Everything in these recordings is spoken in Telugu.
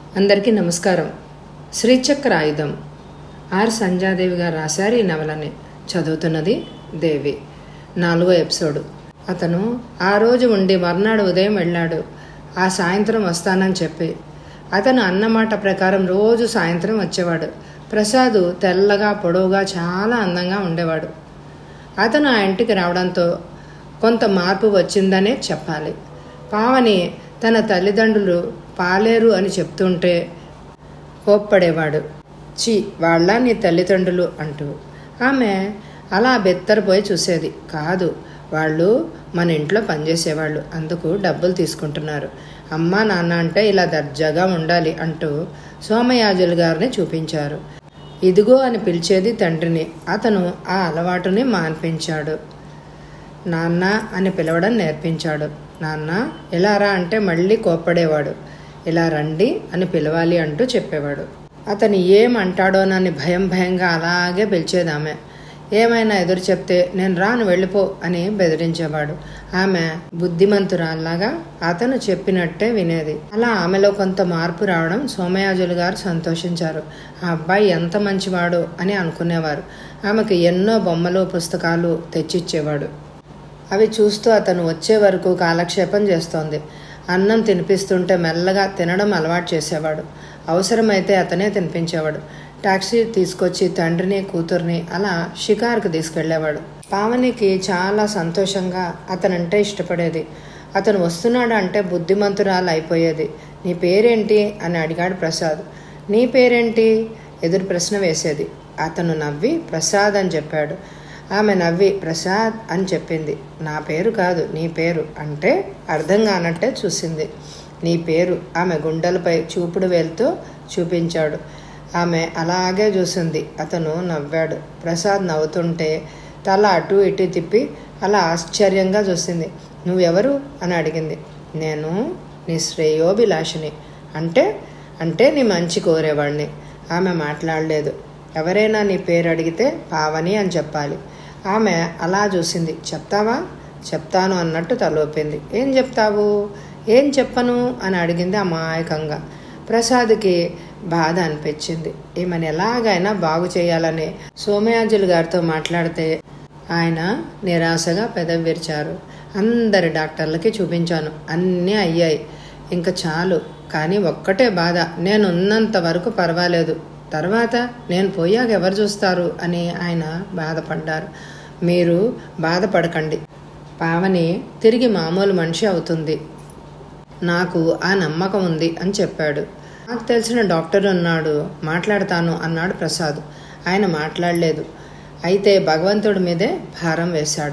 అందరికీ నమస్కారం శ్రీచక్ర ఆయుధం ఆర్ సంజాదేవి గారు రాశారు ఈ నవలని చదువుతున్నది దేవి నాలుగో ఎపిసోడు అతను ఆ రోజు ఉండి మర్నాడు ఉదయం వెళ్ళాడు ఆ సాయంత్రం వస్తానని చెప్పి అతను అన్నమాట ప్రకారం రోజు సాయంత్రం వచ్చేవాడు ప్రసాద్ తెల్లగా పొడవుగా చాలా అందంగా ఉండేవాడు అతను ఆ ఇంటికి రావడంతో కొంత మార్పు వచ్చిందనే చెప్పాలి పావని తన తల్లిదండ్రులు పాలేరు అని చెప్తుంటే కోప్పడేవాడు చి వాళ్ళ నీ తల్లిదండ్రులు అంటూ ఆమె అలా బెత్తరపోయి చూసేది కాదు వాళ్ళు మన ఇంట్లో పనిచేసేవాళ్ళు అందుకు డబ్బులు తీసుకుంటున్నారు అమ్మా నాన్న అంటే ఇలా దర్జాగా ఉండాలి అంటూ సోమయాజులు గారిని చూపించారు ఇదిగో అని పిలిచేది తండ్రిని అతను ఆ అలవాటుని మాన్పించాడు నాన్న అని పిలవడం నేర్పించాడు నాన్న ఇలా రా అంటే మళ్ళీ కోప్పడేవాడు ఇలా రండి అని పిలవాలి అంటూ చెప్పేవాడు అతను ఏమంటాడోనని భయం భయంగా అలాగే పిలిచేది ఆమె ఏమైనా ఎదురు చెప్తే నేను రాను వెళ్ళిపో అని బెదిరించేవాడు ఆమె బుద్ధిమంతురాల్లాగా అతను చెప్పినట్టే వినేది అలా ఆమెలో కొంత మార్పు రావడం సోమయాజులు గారు సంతోషించారు ఆ అబ్బాయి ఎంత మంచివాడు అని అనుకునేవారు ఆమెకు ఎన్నో బొమ్మలు పుస్తకాలు తెచ్చిచ్చేవాడు అవి చూస్తూ అతను వచ్చే వరకు కాలక్షేపం చేస్తోంది అన్నం తినిపిస్తుంటే మెల్లగా తినడం అలవాటు చేసేవాడు అవసరమైతే అతనే తినిపించేవాడు టాక్సీ తీసుకొచ్చి తండ్రిని కూతుర్ని అలా షికారుకు తీసుకెళ్లేవాడు పావనికి చాలా సంతోషంగా అతనంటే ఇష్టపడేది అతను వస్తున్నాడు అంటే బుద్ధిమంతురాలు అయిపోయేది నీ పేరేంటి అని అడిగాడు ప్రసాద్ నీ పేరేంటి ఎదురు ప్రశ్న వేసేది అతను నవ్వి ప్రసాద్ అని చెప్పాడు ఆమె నవ్వి ప్రసాద్ అని చెప్పింది నా పేరు కాదు నీ పేరు అంటే అర్థం కానట్టే చూసింది నీ పేరు ఆమె గుండెలపై చూపుడు వేలుతో చూపించాడు ఆమె అలాగే చూసింది అతను నవ్వాడు ప్రసాద్ నవ్వుతుంటే తల అటు ఇటు తిప్పి అలా ఆశ్చర్యంగా చూసింది నువ్వెవరు అని అడిగింది నేను నీ శ్రేయోభిలాషిని అంటే అంటే నీ మంచి కోరేవాడిని ఆమె మాట్లాడలేదు ఎవరైనా నీ పేరు అడిగితే పావని అని చెప్పాలి ఆమె అలా చూసింది చెప్తావా చెప్తాను అన్నట్టు తలోపింది ఏం చెప్తావు ఏం చెప్పను అని అడిగింది అమాయకంగా ప్రసాద్కి బాధ అనిపించింది ఈమెను ఎలాగైనా బాగు చేయాలని సోమయాజులు గారితో మాట్లాడితే ఆయన నిరాశగా పెదవి విరిచారు అందరి డాక్టర్లకి చూపించాను అన్నీ అయ్యాయి ఇంకా చాలు కానీ ఒక్కటే బాధ నేను ఉన్నంత వరకు పర్వాలేదు తర్వాత నేను పోయాక ఎవరు చూస్తారు అని ఆయన బాధపడ్డారు మీరు బాధపడకండి పావని తిరిగి మామూలు మనిషి అవుతుంది నాకు ఆ నమ్మకం ఉంది అని చెప్పాడు నాకు తెలిసిన డాక్టర్ ఉన్నాడు మాట్లాడతాను అన్నాడు ప్రసాద్ ఆయన మాట్లాడలేదు అయితే భగవంతుడి మీదే భారం వేశాడు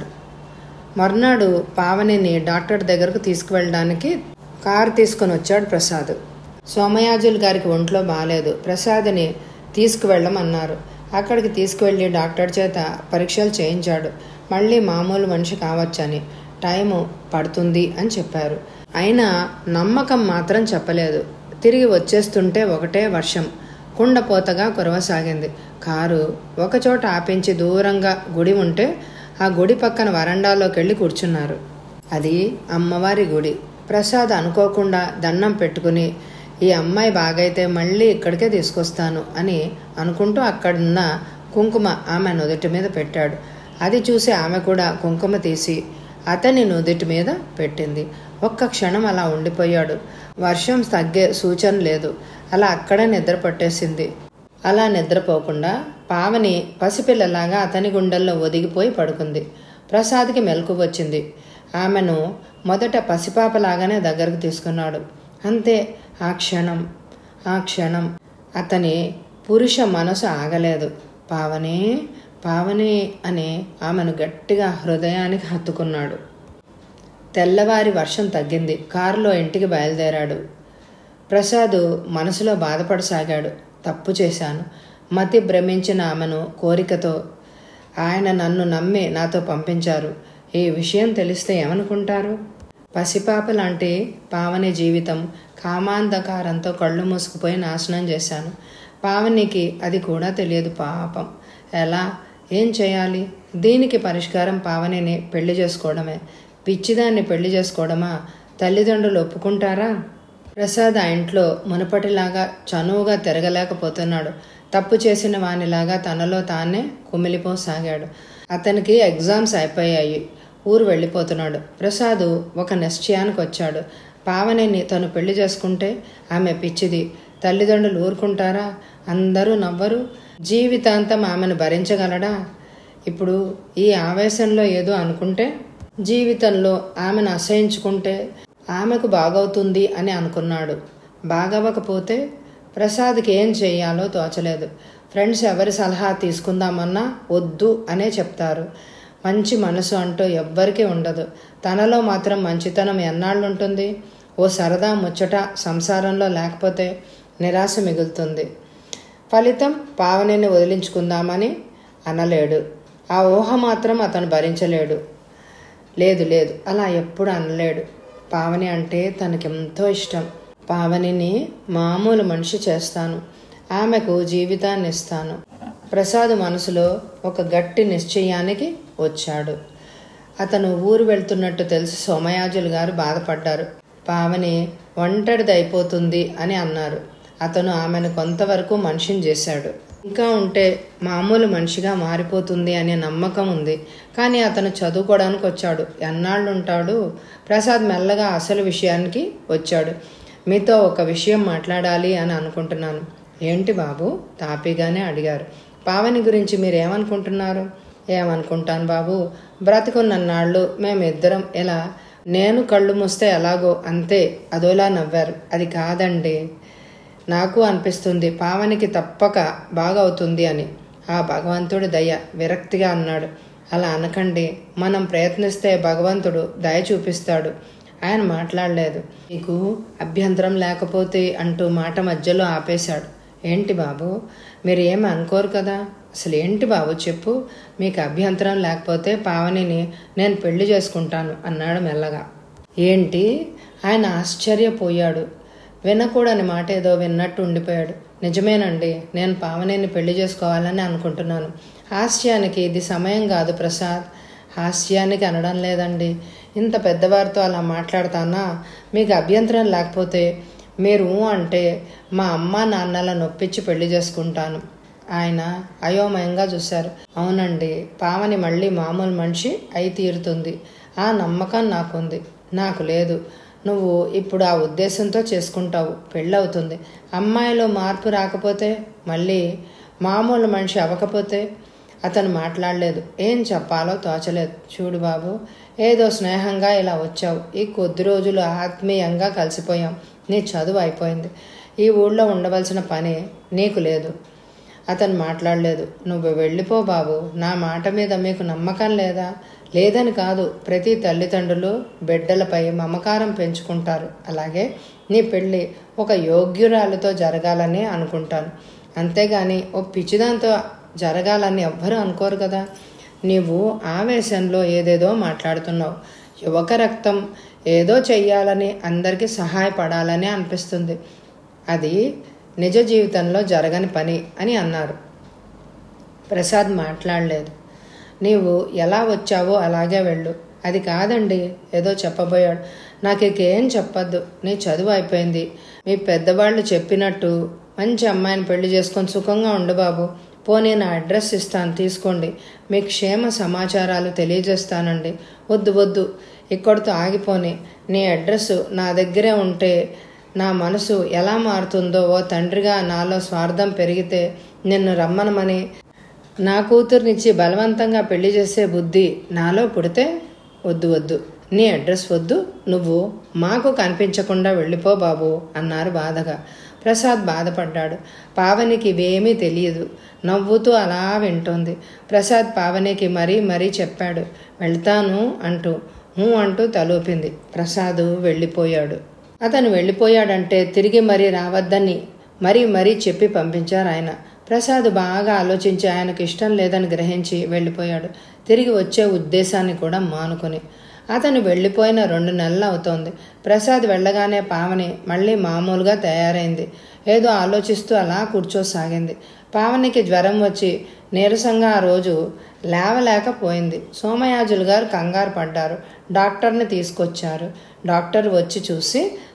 మర్నాడు పావనిని డాక్టర్ దగ్గరకు తీసుకువెళ్ళడానికి కారు తీసుకొని వచ్చాడు ప్రసాద్ సోమయాజులు గారికి ఒంట్లో బాగాలేదు ప్రసాద్ని తీసుకువెళ్ళమన్నారు అక్కడికి తీసుకువెళ్ళి డాక్టర్ చేత పరీక్షలు చేయించాడు మళ్ళీ మామూలు మనిషి కావచ్చని టైము పడుతుంది అని చెప్పారు అయినా నమ్మకం మాత్రం చెప్పలేదు తిరిగి వచ్చేస్తుంటే ఒకటే వర్షం కుండపోతగా కురవసాగింది కారు ఒకచోట ఆపించి దూరంగా గుడి ఉంటే ఆ గుడి పక్కన వరండాలోకి వెళ్ళి కూర్చున్నారు అది అమ్మవారి గుడి ప్రసాద్ అనుకోకుండా దండం పెట్టుకుని ఈ అమ్మాయి బాగైతే మళ్ళీ ఇక్కడికే తీసుకొస్తాను అని అనుకుంటూ అక్కడున్న కుంకుమ ఆమె నుదుటి మీద పెట్టాడు అది చూసి ఆమె కూడా కుంకుమ తీసి అతని నుదుటి మీద పెట్టింది ఒక్క క్షణం అలా ఉండిపోయాడు వర్షం తగ్గే సూచన లేదు అలా అక్కడే నిద్ర పట్టేసింది అలా నిద్రపోకుండా పావని పసిపిల్లలాగా అతని గుండెల్లో ఒదిగిపోయి పడుకుంది ప్రసాద్కి మెలకు వచ్చింది ఆమెను మొదట పసిపాపలాగానే దగ్గరకు తీసుకున్నాడు అంతే ఆ క్షణం ఆ క్షణం అతని పురుష మనసు ఆగలేదు పావని పావని అని ఆమెను గట్టిగా హృదయానికి హత్తుకున్నాడు తెల్లవారి వర్షం తగ్గింది కారులో ఇంటికి బయలుదేరాడు ప్రసాద్ మనసులో బాధపడసాగాడు తప్పు చేశాను మతి భ్రమించిన ఆమెను కోరికతో ఆయన నన్ను నమ్మి నాతో పంపించారు ఈ విషయం తెలిస్తే ఏమనుకుంటారు పసిపాప లాంటి పావని జీవితం కామాంధకారంతో కళ్ళు మూసుకుపోయి నాశనం చేశాను పావనికి అది కూడా తెలియదు పాపం ఎలా ఏం చేయాలి దీనికి పరిష్కారం పావనిని పెళ్లి చేసుకోవడమే పిచ్చిదాన్ని పెళ్లి చేసుకోవడమా తల్లిదండ్రులు ఒప్పుకుంటారా ప్రసాద్ ఆ ఇంట్లో మునపటిలాగా చనువుగా తిరగలేకపోతున్నాడు తప్పు చేసిన వానిలాగా తనలో తానే కుమిలిపోసాగాడు అతనికి ఎగ్జామ్స్ అయిపోయాయి ఊరు వెళ్ళిపోతున్నాడు ప్రసాద్ ఒక నిశ్చయానికి వచ్చాడు పావనిని తను పెళ్లి చేసుకుంటే ఆమె పిచ్చిది తల్లిదండ్రులు ఊరుకుంటారా అందరూ నవ్వరు జీవితాంతం ఆమెను భరించగలడా ఇప్పుడు ఈ ఆవేశంలో ఏదో అనుకుంటే జీవితంలో ఆమెను అసహించుకుంటే ఆమెకు బాగవుతుంది అని అనుకున్నాడు బాగవ్వకపోతే ప్రసాద్కి ఏం చేయాలో తోచలేదు ఫ్రెండ్స్ ఎవరి సలహా తీసుకుందామన్నా వద్దు అనే చెప్తారు మంచి మనసు అంటూ ఎవ్వరికీ ఉండదు తనలో మాత్రం మంచితనం ఎన్నాళ్ళు ఉంటుంది ఓ సరదా ముచ్చట సంసారంలో లేకపోతే నిరాశ మిగులుతుంది ఫలితం పావనిని వదిలించుకుందామని అనలేడు ఆ ఊహ మాత్రం అతను భరించలేడు లేదు లేదు అలా ఎప్పుడు అనలేడు పావని అంటే తనకెంతో ఇష్టం పావనిని మామూలు మనిషి చేస్తాను ఆమెకు జీవితాన్ని ఇస్తాను ప్రసాద్ మనసులో ఒక గట్టి నిశ్చయానికి వచ్చాడు అతను ఊరు వెళ్తున్నట్టు తెలిసి సోమయాజులు గారు బాధపడ్డారు పావని ఒంటరిది అయిపోతుంది అని అన్నారు అతను ఆమెను కొంతవరకు మనిషిని చేశాడు ఇంకా ఉంటే మామూలు మనిషిగా మారిపోతుంది అనే నమ్మకం ఉంది కానీ అతను చదువుకోవడానికి వచ్చాడు ఎన్నాళ్ళు ఉంటాడు ప్రసాద్ మెల్లగా అసలు విషయానికి వచ్చాడు మీతో ఒక విషయం మాట్లాడాలి అని అనుకుంటున్నాను ఏంటి బాబు తాపీగానే అడిగారు పావని గురించి మీరు ఏమనుకుంటున్నారు ఏమనుకుంటాను బాబు బ్రతికున్నన్నాళ్ళు మేమిద్దరం ఎలా నేను కళ్ళు మూస్తే ఎలాగో అంతే అదోలా నవ్వారు అది కాదండి నాకు అనిపిస్తుంది పావనికి తప్పక బాగవుతుంది అని ఆ భగవంతుడి దయ విరక్తిగా అన్నాడు అలా అనకండి మనం ప్రయత్నిస్తే భగవంతుడు దయ చూపిస్తాడు ఆయన మాట్లాడలేదు మీకు అభ్యంతరం లేకపోతే అంటూ మాట మధ్యలో ఆపేశాడు ఏంటి బాబు మీరు ఏమి అనుకోరు కదా అసలు ఏంటి బాబు చెప్పు మీకు అభ్యంతరం లేకపోతే పావనిని నేను పెళ్లి చేసుకుంటాను అన్నాడు మెల్లగా ఏంటి ఆయన ఆశ్చర్యపోయాడు వినకూడని మాట ఏదో విన్నట్టు ఉండిపోయాడు నిజమేనండి నేను పావనిని పెళ్లి చేసుకోవాలని అనుకుంటున్నాను హాస్యానికి ఇది సమయం కాదు ప్రసాద్ హాస్యానికి అనడం లేదండి ఇంత పెద్దవారితో అలా మాట్లాడతానా మీకు అభ్యంతరం లేకపోతే మీరు ఊ అంటే మా అమ్మ నాన్నల నొప్పించి పెళ్లి చేసుకుంటాను ఆయన అయోమయంగా చూశారు అవునండి పావని మళ్ళీ మామూలు మనిషి అయి తీరుతుంది ఆ నమ్మకం నాకుంది నాకు లేదు నువ్వు ఇప్పుడు ఆ ఉద్దేశంతో చేసుకుంటావు పెళ్ళవుతుంది అమ్మాయిలో మార్పు రాకపోతే మళ్ళీ మామూలు మనిషి అవ్వకపోతే అతను మాట్లాడలేదు ఏం చెప్పాలో తోచలేదు చూడు బాబు ఏదో స్నేహంగా ఇలా వచ్చావు ఈ కొద్ది రోజులు ఆత్మీయంగా కలిసిపోయాం నీ చదువు అయిపోయింది ఈ ఊళ్ళో ఉండవలసిన పని నీకు లేదు అతను మాట్లాడలేదు నువ్వు వెళ్ళిపో బాబు నా మాట మీద మీకు నమ్మకం లేదా లేదని కాదు ప్రతి తల్లిదండ్రులు బిడ్డలపై మమకారం పెంచుకుంటారు అలాగే నీ పెళ్ళి ఒక యోగ్యురాలతో జరగాలని అనుకుంటాను అంతేగాని ఓ పిచ్చిదాంతో జరగాలని ఎవ్వరూ అనుకోరు కదా నీవు ఆవేశంలో ఏదేదో మాట్లాడుతున్నావు యువక రక్తం ఏదో చెయ్యాలని అందరికీ సహాయపడాలని అనిపిస్తుంది అది నిజ జీవితంలో జరగని పని అని అన్నారు ప్రసాద్ మాట్లాడలేదు నీవు ఎలా వచ్చావో అలాగే వెళ్ళు అది కాదండి ఏదో చెప్పబోయాడు నాకు ఇకేం చెప్పొద్దు నీ చదువు అయిపోయింది మీ పెద్దవాళ్ళు చెప్పినట్టు మంచి అమ్మాయిని పెళ్లి చేసుకొని సుఖంగా ఉండు బాబు పోనీ నా అడ్రస్ ఇస్తాను తీసుకోండి మీ క్షేమ సమాచారాలు తెలియజేస్తానండి వద్దు వద్దు ఇక్కడితో ఆగిపోని నీ అడ్రస్ నా దగ్గరే ఉంటే నా మనసు ఎలా మారుతుందో ఓ తండ్రిగా నాలో స్వార్థం పెరిగితే నిన్ను రమ్మనమని నా కూతుర్నిచ్చి బలవంతంగా పెళ్లి చేసే బుద్ధి నాలో పుడితే వద్దు వద్దు నీ అడ్రస్ వద్దు నువ్వు మాకు కనిపించకుండా వెళ్ళిపో బాబు అన్నారు బాధగా ప్రసాద్ బాధపడ్డాడు పావనికి ఇవేమీ తెలియదు నవ్వుతూ అలా వింటోంది ప్రసాద్ పావనికి మరీ మరీ చెప్పాడు వెళ్తాను అంటూ హూ అంటూ తలూపింది ప్రసాద్ వెళ్ళిపోయాడు అతను వెళ్ళిపోయాడంటే తిరిగి మరీ రావద్దని మరీ మరీ చెప్పి పంపించారు ఆయన ప్రసాద్ బాగా ఆలోచించి ఆయనకు ఇష్టం లేదని గ్రహించి వెళ్ళిపోయాడు తిరిగి వచ్చే ఉద్దేశాన్ని కూడా మానుకొని అతను వెళ్ళిపోయిన రెండు నెలలు అవుతోంది ప్రసాద్ వెళ్ళగానే పావని మళ్ళీ మామూలుగా తయారైంది ఏదో ఆలోచిస్తూ అలా కూర్చోసాగింది పావనికి జ్వరం వచ్చి నీరసంగా ఆ రోజు లేవలేకపోయింది సోమయాజులు గారు కంగారు పడ్డారు డాక్టర్ని తీసుకొచ్చారు డాక్టర్ వచ్చి చూసి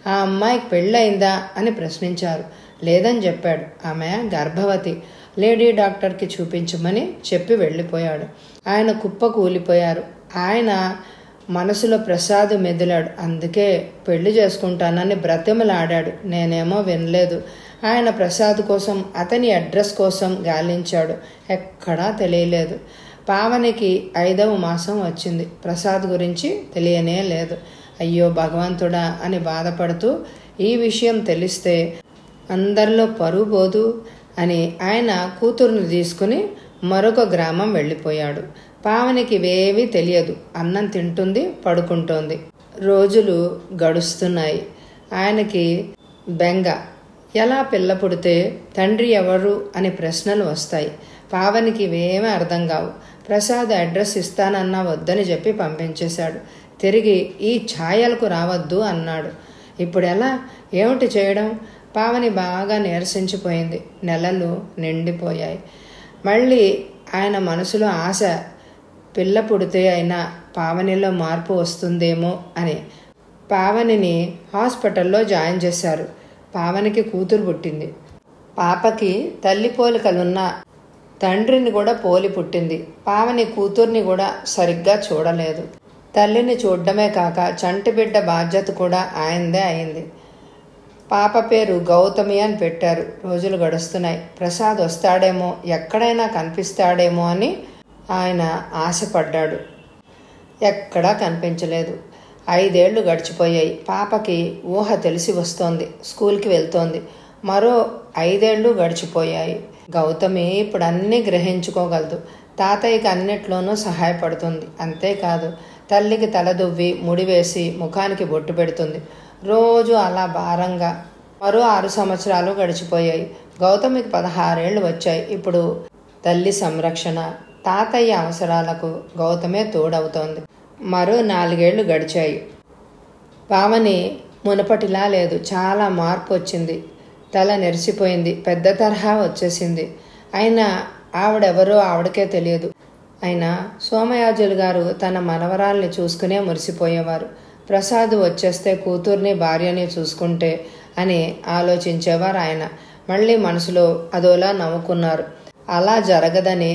ఆ అమ్మాయికి పెళ్ళయిందా అని ప్రశ్నించారు లేదని చెప్పాడు ఆమె గర్భవతి లేడీ డాక్టర్కి చూపించమని చెప్పి వెళ్ళిపోయాడు ఆయన కుప్ప కూలిపోయారు ఆయన మనసులో ప్రసాద్ మెదిలాడు అందుకే పెళ్లి చేసుకుంటానని బ్రతిమలాడాడు నేనేమో వినలేదు ఆయన ప్రసాద్ కోసం అతని అడ్రస్ కోసం గాలించాడు ఎక్కడా తెలియలేదు పావనికి ఐదవ మాసం వచ్చింది ప్రసాద్ గురించి తెలియనే లేదు అయ్యో భగవంతుడా అని బాధపడుతూ ఈ విషయం తెలిస్తే అందరిలో పరువు పోదు అని ఆయన కూతురుని తీసుకుని మరొక గ్రామం వెళ్ళిపోయాడు పావనికి ఇవేవీ తెలియదు అన్నం తింటుంది పడుకుంటోంది రోజులు గడుస్తున్నాయి ఆయనకి బెంగ ఎలా పిల్ల పుడితే తండ్రి ఎవరు అని ప్రశ్నలు వస్తాయి పావనికి ఇవేమీ అర్థం కావు ప్రసాద్ అడ్రస్ ఇస్తానన్నా వద్దని చెప్పి పంపించేశాడు తిరిగి ఈ ఛాయలకు రావద్దు అన్నాడు ఇప్పుడు ఎలా ఏమిటి చేయడం పావని బాగా నీరసించిపోయింది నెలలు నిండిపోయాయి మళ్ళీ ఆయన మనసులో ఆశ పిల్ల పుడితే అయినా పావనిలో మార్పు వస్తుందేమో అని పావనిని హాస్పిటల్లో జాయిన్ చేశారు పావనికి కూతురు పుట్టింది పాపకి తల్లి పోలికలున్న తండ్రిని కూడా పోలి పుట్టింది పావని కూతుర్ని కూడా సరిగ్గా చూడలేదు తల్లిని చూడడమే కాక చంటి బిడ్డ బాధ్యత కూడా ఆయనదే అయింది పాప పేరు గౌతమి అని పెట్టారు రోజులు గడుస్తున్నాయి ప్రసాద్ వస్తాడేమో ఎక్కడైనా కనిపిస్తాడేమో అని ఆయన ఆశపడ్డాడు ఎక్కడా కనిపించలేదు ఐదేళ్లు గడిచిపోయాయి పాపకి ఊహ తెలిసి వస్తోంది స్కూల్కి వెళ్తోంది మరో ఐదేళ్లు గడిచిపోయాయి గౌతమి ఇప్పుడు అన్నీ గ్రహించుకోగలదు తాతయ్యకి అన్నిట్లోనూ సహాయపడుతుంది అంతేకాదు తల్లికి తలదువ్వి ముడివేసి ముఖానికి బొట్టు పెడుతుంది రోజు అలా భారంగా మరో ఆరు సంవత్సరాలు గడిచిపోయాయి గౌతమికి పదహారేళ్లు వచ్చాయి ఇప్పుడు తల్లి సంరక్షణ తాతయ్య అవసరాలకు గౌతమే తోడవుతోంది మరో నాలుగేళ్లు గడిచాయి పావని మునపటిలా లేదు చాలా మార్పు వచ్చింది తల నెరిసిపోయింది పెద్ద తరహా వచ్చేసింది అయినా ఆవిడెవరో ఆవిడకే తెలియదు అయినా సోమయాజులు గారు తన మనవరాల్ని చూసుకునే మురిసిపోయేవారు ప్రసాద్ వచ్చేస్తే కూతుర్ని భార్యని చూసుకుంటే అని ఆలోచించేవారు ఆయన మళ్ళీ మనసులో అదోలా నవ్వుకున్నారు అలా జరగదని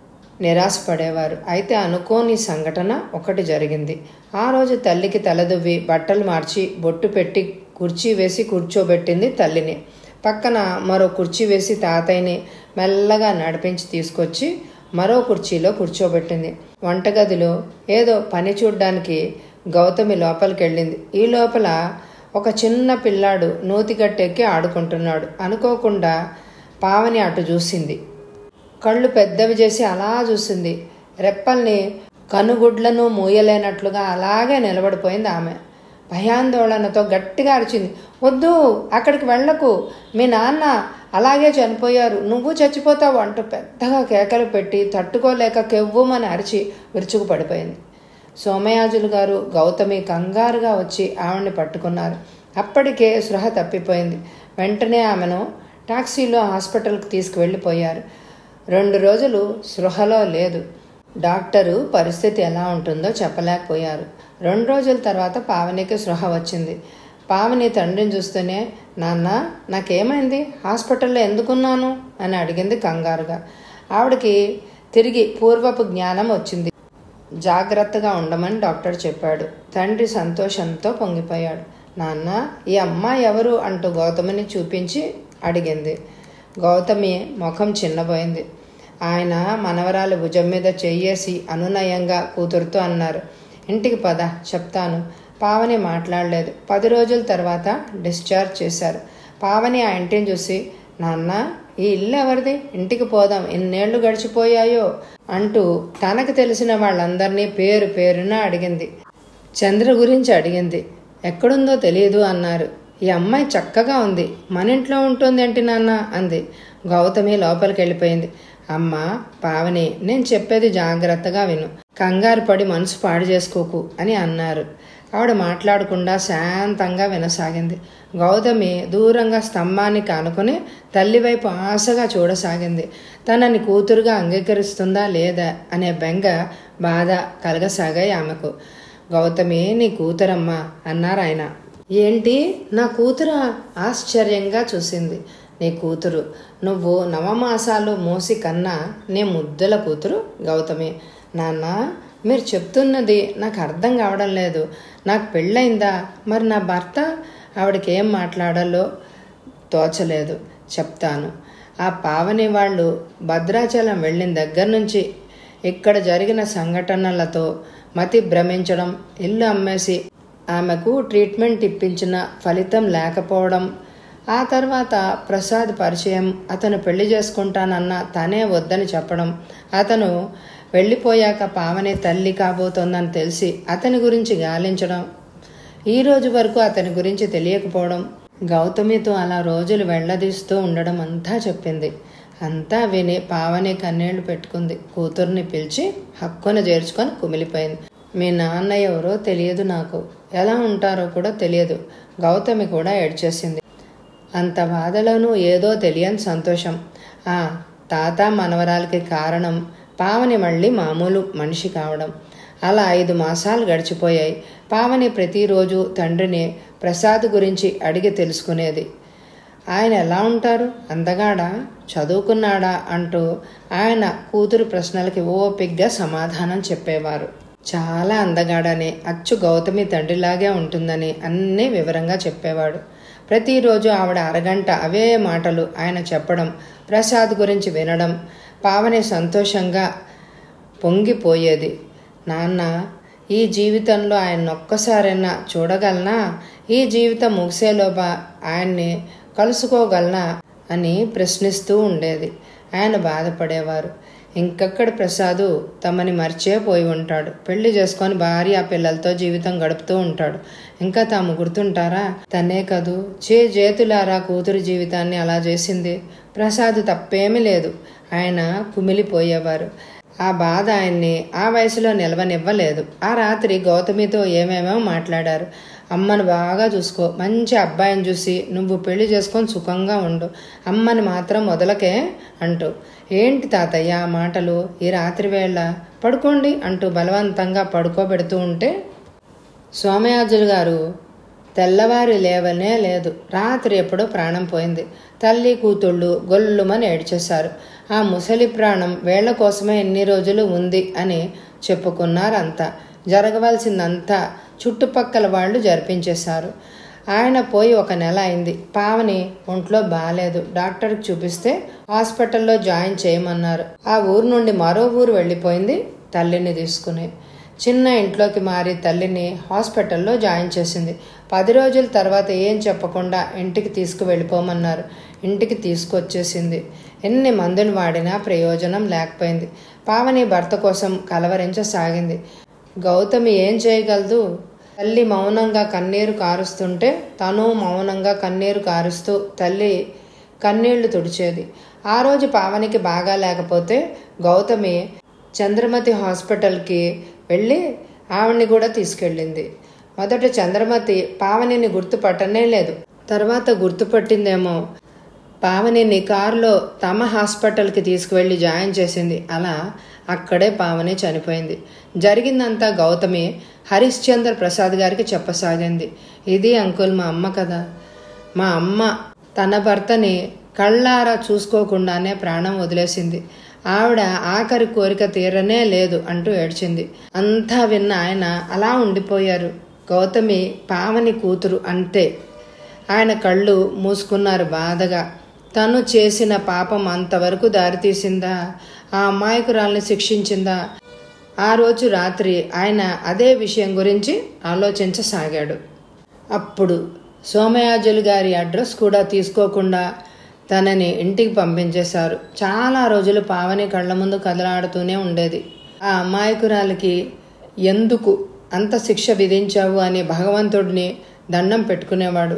నిరాశపడేవారు అయితే అనుకోని సంఘటన ఒకటి జరిగింది ఆ రోజు తల్లికి తలదువ్వి బట్టలు మార్చి బొట్టు పెట్టి కుర్చీ వేసి కూర్చోబెట్టింది తల్లిని పక్కన మరో కుర్చీ వేసి తాతయ్యని మెల్లగా నడిపించి తీసుకొచ్చి మరో కుర్చీలో కూర్చోబెట్టింది వంటగదిలో ఏదో పని చూడ్డానికి గౌతమి లోపలికి వెళ్ళింది ఈ లోపల ఒక చిన్న పిల్లాడు నూతిగట్టెక్కి ఆడుకుంటున్నాడు అనుకోకుండా పావని అటు చూసింది కళ్ళు పెద్దవి చేసి అలా చూసింది రెప్పల్ని కనుగుడ్లను మూయలేనట్లుగా అలాగే నిలబడిపోయింది ఆమె భయాందోళనతో గట్టిగా అరిచింది వద్దు అక్కడికి వెళ్ళకు మీ నాన్న అలాగే చనిపోయారు నువ్వు చచ్చిపోతావు అంటూ పెద్దగా కేకలు పెట్టి తట్టుకోలేక కెవ్వుమని అరిచి విరుచుకు పడిపోయింది సోమయాజులు గారు గౌతమి కంగారుగా వచ్చి ఆవిడ్ని పట్టుకున్నారు అప్పటికే సృహ తప్పిపోయింది వెంటనే ఆమెను టాక్సీలో హాస్పిటల్కి తీసుకువెళ్ళిపోయారు రెండు రోజులు సృహలో లేదు డాక్టరు పరిస్థితి ఎలా ఉంటుందో చెప్పలేకపోయారు రెండు రోజుల తర్వాత పావనికి సృహ వచ్చింది పావని తండ్రిని చూస్తూనే నాన్న నాకేమైంది హాస్పిటల్లో ఎందుకున్నాను అని అడిగింది కంగారుగా ఆవిడకి తిరిగి పూర్వపు జ్ఞానం వచ్చింది జాగ్రత్తగా ఉండమని డాక్టర్ చెప్పాడు తండ్రి సంతోషంతో పొంగిపోయాడు నాన్న ఈ అమ్మాయి ఎవరు అంటూ గౌతమిని చూపించి అడిగింది గౌతమి ముఖం చిన్నపోయింది ఆయన మనవరాలు భుజం మీద చెయ్యేసి అనునయంగా కూతురుతో అన్నారు ఇంటికి పద చెప్తాను పావని మాట్లాడలేదు పది రోజుల తర్వాత డిశ్చార్జ్ చేశారు పావని ఆ ఇంటిని చూసి నాన్న ఈ ఇల్లు ఎవరిది ఇంటికి పోదాం ఎన్నేళ్లు గడిచిపోయాయో అంటూ తనకు తెలిసిన వాళ్ళందరినీ పేరు పేరున అడిగింది చంద్ర గురించి అడిగింది ఎక్కడుందో తెలియదు అన్నారు ఈ అమ్మాయి చక్కగా ఉంది మన ఇంట్లో ఉంటుంది ఏంటి నాన్న అంది గౌతమి లోపలికి వెళ్ళిపోయింది అమ్మ పావని నేను చెప్పేది జాగ్రత్తగా విను కంగారు పడి మనసు పాడు చేసుకోకు అని అన్నారు ఆవిడ మాట్లాడకుండా శాంతంగా వినసాగింది గౌతమి దూరంగా స్తంభాన్ని కానుకొని తల్లి వైపు ఆశగా చూడసాగింది తనని కూతురుగా అంగీకరిస్తుందా లేదా అనే బెంగ బాధ కలగసాగాయి ఆమెకు గౌతమి నీ కూతురమ్మా అన్నారు ఆయన ఏంటి నా కూతురు ఆశ్చర్యంగా చూసింది నీ కూతురు నువ్వు నవమాసాలు మోసి కన్నా నీ ముద్దుల కూతురు గౌతమి నాన్న మీరు చెప్తున్నది నాకు అర్థం కావడం లేదు నాకు పెళ్ళయిందా మరి నా భర్త ఆవిడకి ఏం మాట్లాడాలో తోచలేదు చెప్తాను ఆ పావని వాళ్ళు భద్రాచలం వెళ్ళిన దగ్గర నుంచి ఇక్కడ జరిగిన సంఘటనలతో మతి భ్రమించడం ఇల్లు అమ్మేసి ఆమెకు ట్రీట్మెంట్ ఇప్పించిన ఫలితం లేకపోవడం ఆ తర్వాత ప్రసాద్ పరిచయం అతను పెళ్లి చేసుకుంటానన్న తనే వద్దని చెప్పడం అతను వెళ్ళిపోయాక పావని తల్లి కాబోతోందని తెలిసి అతని గురించి గాలించడం ఈ రోజు వరకు అతని గురించి తెలియకపోవడం గౌతమితో అలా రోజులు వెళ్లదీస్తూ ఉండడం అంతా చెప్పింది అంతా విని పావని కన్నీళ్లు పెట్టుకుంది కూతుర్ని పిలిచి హక్కున చేర్చుకొని కుమిలిపోయింది మీ నాన్న ఎవరో తెలియదు నాకు ఎలా ఉంటారో కూడా తెలియదు గౌతమి కూడా ఏడ్చేసింది అంత బాధలోనూ ఏదో తెలియని సంతోషం ఆ తాత మనవరాలకి కారణం పావని మళ్ళీ మామూలు మనిషి కావడం అలా ఐదు మాసాలు గడిచిపోయాయి పావని ప్రతిరోజు తండ్రిని ప్రసాద్ గురించి అడిగి తెలుసుకునేది ఆయన ఎలా ఉంటారు అందగాడా చదువుకున్నాడా అంటూ ఆయన కూతురు ప్రశ్నలకి ఓపిగ్గా సమాధానం చెప్పేవారు చాలా అందగాడని అచ్చు గౌతమి తండ్రిలాగే ఉంటుందని అన్నీ వివరంగా చెప్పేవాడు ప్రతిరోజు ఆవిడ అరగంట అవే మాటలు ఆయన చెప్పడం ప్రసాద్ గురించి వినడం పావని సంతోషంగా పొంగిపోయేది నాన్న ఈ జీవితంలో ఆయన ఒక్కసారైనా చూడగలనా ఈ జీవితం ముగిసేలోపా ఆయన్ని కలుసుకోగలనా అని ప్రశ్నిస్తూ ఉండేది ఆయన బాధపడేవారు ఇంకక్కడ ప్రసాదు తమని మర్చిపోయి ఉంటాడు పెళ్లి చేసుకొని భార్య పిల్లలతో జీవితం గడుపుతూ ఉంటాడు ఇంకా తాము గుర్తుంటారా తనే కదూ చే చేతులారా కూతురు జీవితాన్ని అలా చేసింది ప్రసాద్ తప్పేమీ లేదు ఆయన కుమిలిపోయేవారు ఆ బాధ ఆయన్ని ఆ వయసులో నిలవనివ్వలేదు ఆ రాత్రి గౌతమితో ఏమేమో మాట్లాడారు అమ్మను బాగా చూసుకో మంచి అబ్బాయిని చూసి నువ్వు పెళ్లి చేసుకొని సుఖంగా ఉండు అమ్మని మాత్రం మొదలకే అంటూ ఏంటి తాతయ్య ఆ మాటలు ఈ రాత్రి వేళ పడుకోండి అంటూ బలవంతంగా పడుకోబెడుతూ ఉంటే సోమయాజులు గారు తెల్లవారి లేవనే లేదు రాత్రి ఎప్పుడో ప్రాణం పోయింది తల్లి కూతుళ్ళు గొల్లుమని ఏడ్చేశారు ఆ ముసలి ప్రాణం వేళ్ల కోసమే ఎన్ని రోజులు ఉంది అని చెప్పుకున్నారంతా జరగవలసిందంతా చుట్టుపక్కల వాళ్ళు జరిపించేశారు ఆయన పోయి ఒక నెల అయింది పావని ఒంట్లో బాగాలేదు డాక్టర్కి చూపిస్తే హాస్పిటల్లో జాయిన్ చేయమన్నారు ఆ ఊరు నుండి మరో ఊరు వెళ్ళిపోయింది తల్లిని తీసుకుని చిన్న ఇంట్లోకి మారి తల్లిని హాస్పిటల్లో జాయిన్ చేసింది పది రోజుల తర్వాత ఏం చెప్పకుండా ఇంటికి తీసుకు వెళ్ళిపోమన్నారు ఇంటికి తీసుకొచ్చేసింది ఎన్ని మందులు వాడినా ప్రయోజనం లేకపోయింది పావని భర్త కోసం కలవరించసాగింది గౌతమి ఏం చేయగలదు తల్లి మౌనంగా కన్నీరు కారుస్తుంటే తను మౌనంగా కన్నీరు కారుస్తూ తల్లి కన్నీళ్లు తుడిచేది ఆ రోజు పావనికి బాగా లేకపోతే గౌతమి చంద్రమతి హాస్పిటల్కి వెళ్ళి ఆవిడ్ని కూడా తీసుకెళ్ళింది మొదట చంద్రమతి పావనిని గుర్తుపట్టనే లేదు తర్వాత గుర్తుపట్టిందేమో పావనిని కారులో తమ హాస్పిటల్కి తీసుకువెళ్ళి జాయిన్ చేసింది అలా అక్కడే పావని చనిపోయింది జరిగిందంతా గౌతమి హరిశ్చంద్ర ప్రసాద్ గారికి చెప్పసాగింది ఇది అంకుల్ మా అమ్మ కదా మా అమ్మ తన భర్తని కళ్ళారా చూసుకోకుండానే ప్రాణం వదిలేసింది ఆవిడ ఆఖరి కోరిక తీరనే లేదు అంటూ ఏడ్చింది అంతా విన్న ఆయన అలా ఉండిపోయారు గౌతమి పావని కూతురు అంతే ఆయన కళ్ళు మూసుకున్నారు బాధగా తను చేసిన పాపం అంతవరకు దారితీసిందా ఆ అమాయకురాల్ని శిక్షించిందా ఆ రోజు రాత్రి ఆయన అదే విషయం గురించి ఆలోచించసాగాడు అప్పుడు సోమయాజులు గారి అడ్రస్ కూడా తీసుకోకుండా తనని ఇంటికి పంపించేశారు చాలా రోజులు పావని కళ్ళ ముందు కదలాడుతూనే ఉండేది ఆ అమాయకురాలికి ఎందుకు అంత శిక్ష విధించావు అని భగవంతుడిని దండం పెట్టుకునేవాడు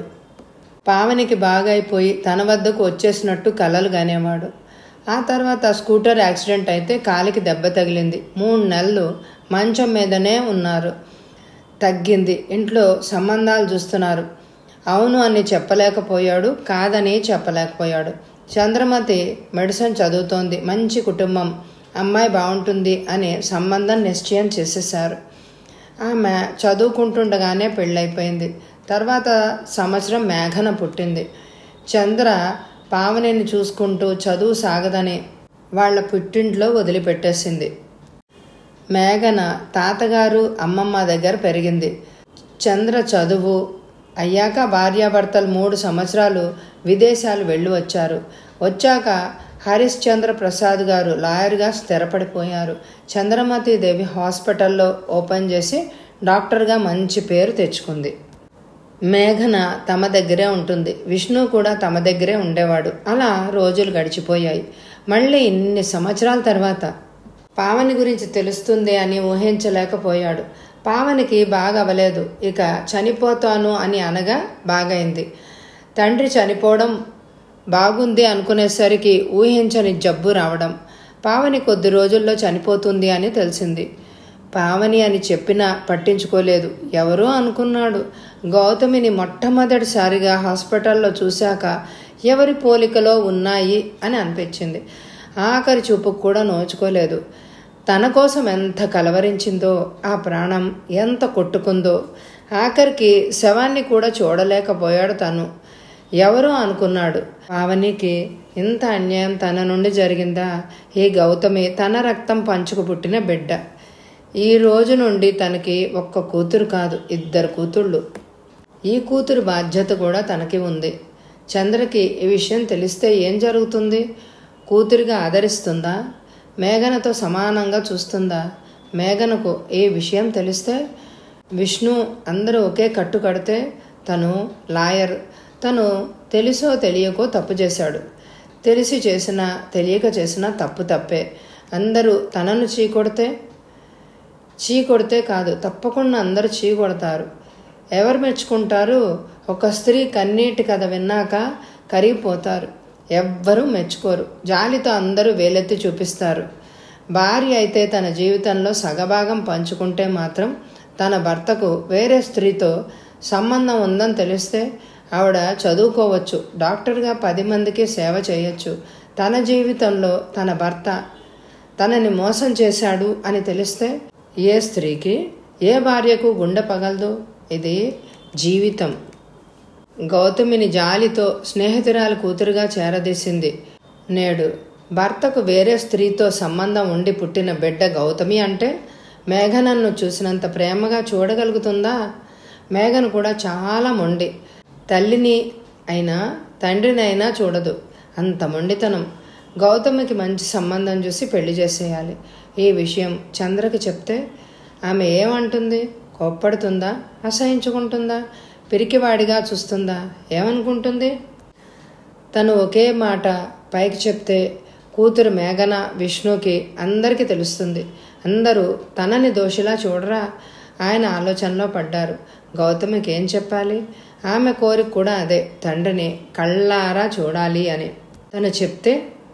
పావనికి బాగైపోయి తన వద్దకు వచ్చేసినట్టు కలలు కానేవాడు ఆ తర్వాత స్కూటర్ యాక్సిడెంట్ అయితే కాలికి దెబ్బ తగిలింది మూడు నెలలు మంచం మీదనే ఉన్నారు తగ్గింది ఇంట్లో సంబంధాలు చూస్తున్నారు అవును అని చెప్పలేకపోయాడు కాదని చెప్పలేకపోయాడు చంద్రమతి మెడిసిన్ చదువుతోంది మంచి కుటుంబం అమ్మాయి బాగుంటుంది అని సంబంధం నిశ్చయం చేసేశారు ఆమె చదువుకుంటుండగానే పెళ్ళైపోయింది తర్వాత సంవత్సరం మేఘన పుట్టింది చంద్ర పావనిని చూసుకుంటూ చదువు సాగదని వాళ్ళ పుట్టింట్లో వదిలిపెట్టేసింది మేఘన తాతగారు అమ్మమ్మ దగ్గర పెరిగింది చంద్ర చదువు అయ్యాక భార్యాభర్తలు మూడు సంవత్సరాలు విదేశాలు వెళ్ళి వచ్చారు వచ్చాక హరిశ్చంద్ర ప్రసాద్ గారు లాయర్గా స్థిరపడిపోయారు చంద్రమతి దేవి హాస్పిటల్లో ఓపెన్ చేసి డాక్టర్గా మంచి పేరు తెచ్చుకుంది మేఘన తమ దగ్గరే ఉంటుంది విష్ణు కూడా తమ దగ్గరే ఉండేవాడు అలా రోజులు గడిచిపోయాయి మళ్ళీ ఇన్ని సంవత్సరాల తర్వాత పావని గురించి తెలుస్తుంది అని ఊహించలేకపోయాడు పావనికి బాగా అవ్వలేదు ఇక చనిపోతాను అని అనగా బాగైంది తండ్రి చనిపోవడం బాగుంది అనుకునేసరికి ఊహించని జబ్బు రావడం పావని కొద్ది రోజుల్లో చనిపోతుంది అని తెలిసింది పావని అని చెప్పినా పట్టించుకోలేదు ఎవరో అనుకున్నాడు గౌతమిని మొట్టమొదటిసారిగా హాస్పిటల్లో చూశాక ఎవరి పోలికలో ఉన్నాయి అని అనిపించింది ఆఖరి చూపుకు కూడా నోచుకోలేదు తన కోసం ఎంత కలవరించిందో ఆ ప్రాణం ఎంత కొట్టుకుందో ఆఖరికి శవాన్ని కూడా చూడలేకపోయాడు తను ఎవరో అనుకున్నాడు పావనికి ఇంత అన్యాయం తన నుండి జరిగిందా ఈ గౌతమి తన రక్తం పంచుకు పుట్టిన బిడ్డ ఈ రోజు నుండి తనకి ఒక్క కూతురు కాదు ఇద్దరు కూతుళ్ళు ఈ కూతురు బాధ్యత కూడా తనకి ఉంది చంద్రకి ఈ విషయం తెలిస్తే ఏం జరుగుతుంది కూతురిగా ఆదరిస్తుందా మేఘనతో సమానంగా చూస్తుందా మేఘనకు ఏ విషయం తెలిస్తే విష్ణు అందరూ ఒకే కట్టు కడితే తను లాయర్ తను తెలుసో తెలియకో తప్పు చేశాడు తెలిసి చేసినా తెలియక చేసినా తప్పు తప్పే అందరూ తనను చీకొడితే చీ కొడితే కాదు తప్పకుండా అందరూ చీ కొడతారు ఎవరు మెచ్చుకుంటారు ఒక స్త్రీ కన్నీటి కథ విన్నాక కరిగిపోతారు ఎవ్వరూ మెచ్చుకోరు జాలితో అందరూ వేలెత్తి చూపిస్తారు భార్య అయితే తన జీవితంలో సగభాగం పంచుకుంటే మాత్రం తన భర్తకు వేరే స్త్రీతో సంబంధం ఉందని తెలిస్తే ఆవిడ చదువుకోవచ్చు డాక్టర్గా పది మందికి సేవ చేయొచ్చు తన జీవితంలో తన భర్త తనని మోసం చేశాడు అని తెలిస్తే ఏ స్త్రీకి ఏ భార్యకు గుండె పగలదు ఇది జీవితం గౌతమిని జాలితో స్నేహితురాలు కూతురుగా చేరదీసింది నేడు భర్తకు వేరే స్త్రీతో సంబంధం ఉండి పుట్టిన బిడ్డ గౌతమి అంటే మేఘనన్ను చూసినంత ప్రేమగా చూడగలుగుతుందా మేఘన కూడా చాలా మొండి తల్లిని అయినా తండ్రిని అయినా చూడదు అంత మొండితనం గౌతమికి మంచి సంబంధం చూసి పెళ్లి చేసేయాలి ఈ విషయం చంద్రకి చెప్తే ఆమె ఏమంటుంది కోప్పడుతుందా అసహించుకుంటుందా పిరికివాడిగా చూస్తుందా ఏమనుకుంటుంది తను ఒకే మాట పైకి చెప్తే కూతురు మేఘన విష్ణుకి అందరికీ తెలుస్తుంది అందరూ తనని దోషిలా చూడరా ఆయన ఆలోచనలో పడ్డారు గౌతమికి ఏం చెప్పాలి ఆమె కోరిక కూడా అదే తండ్రిని కళ్ళారా చూడాలి అని తను చెప్తే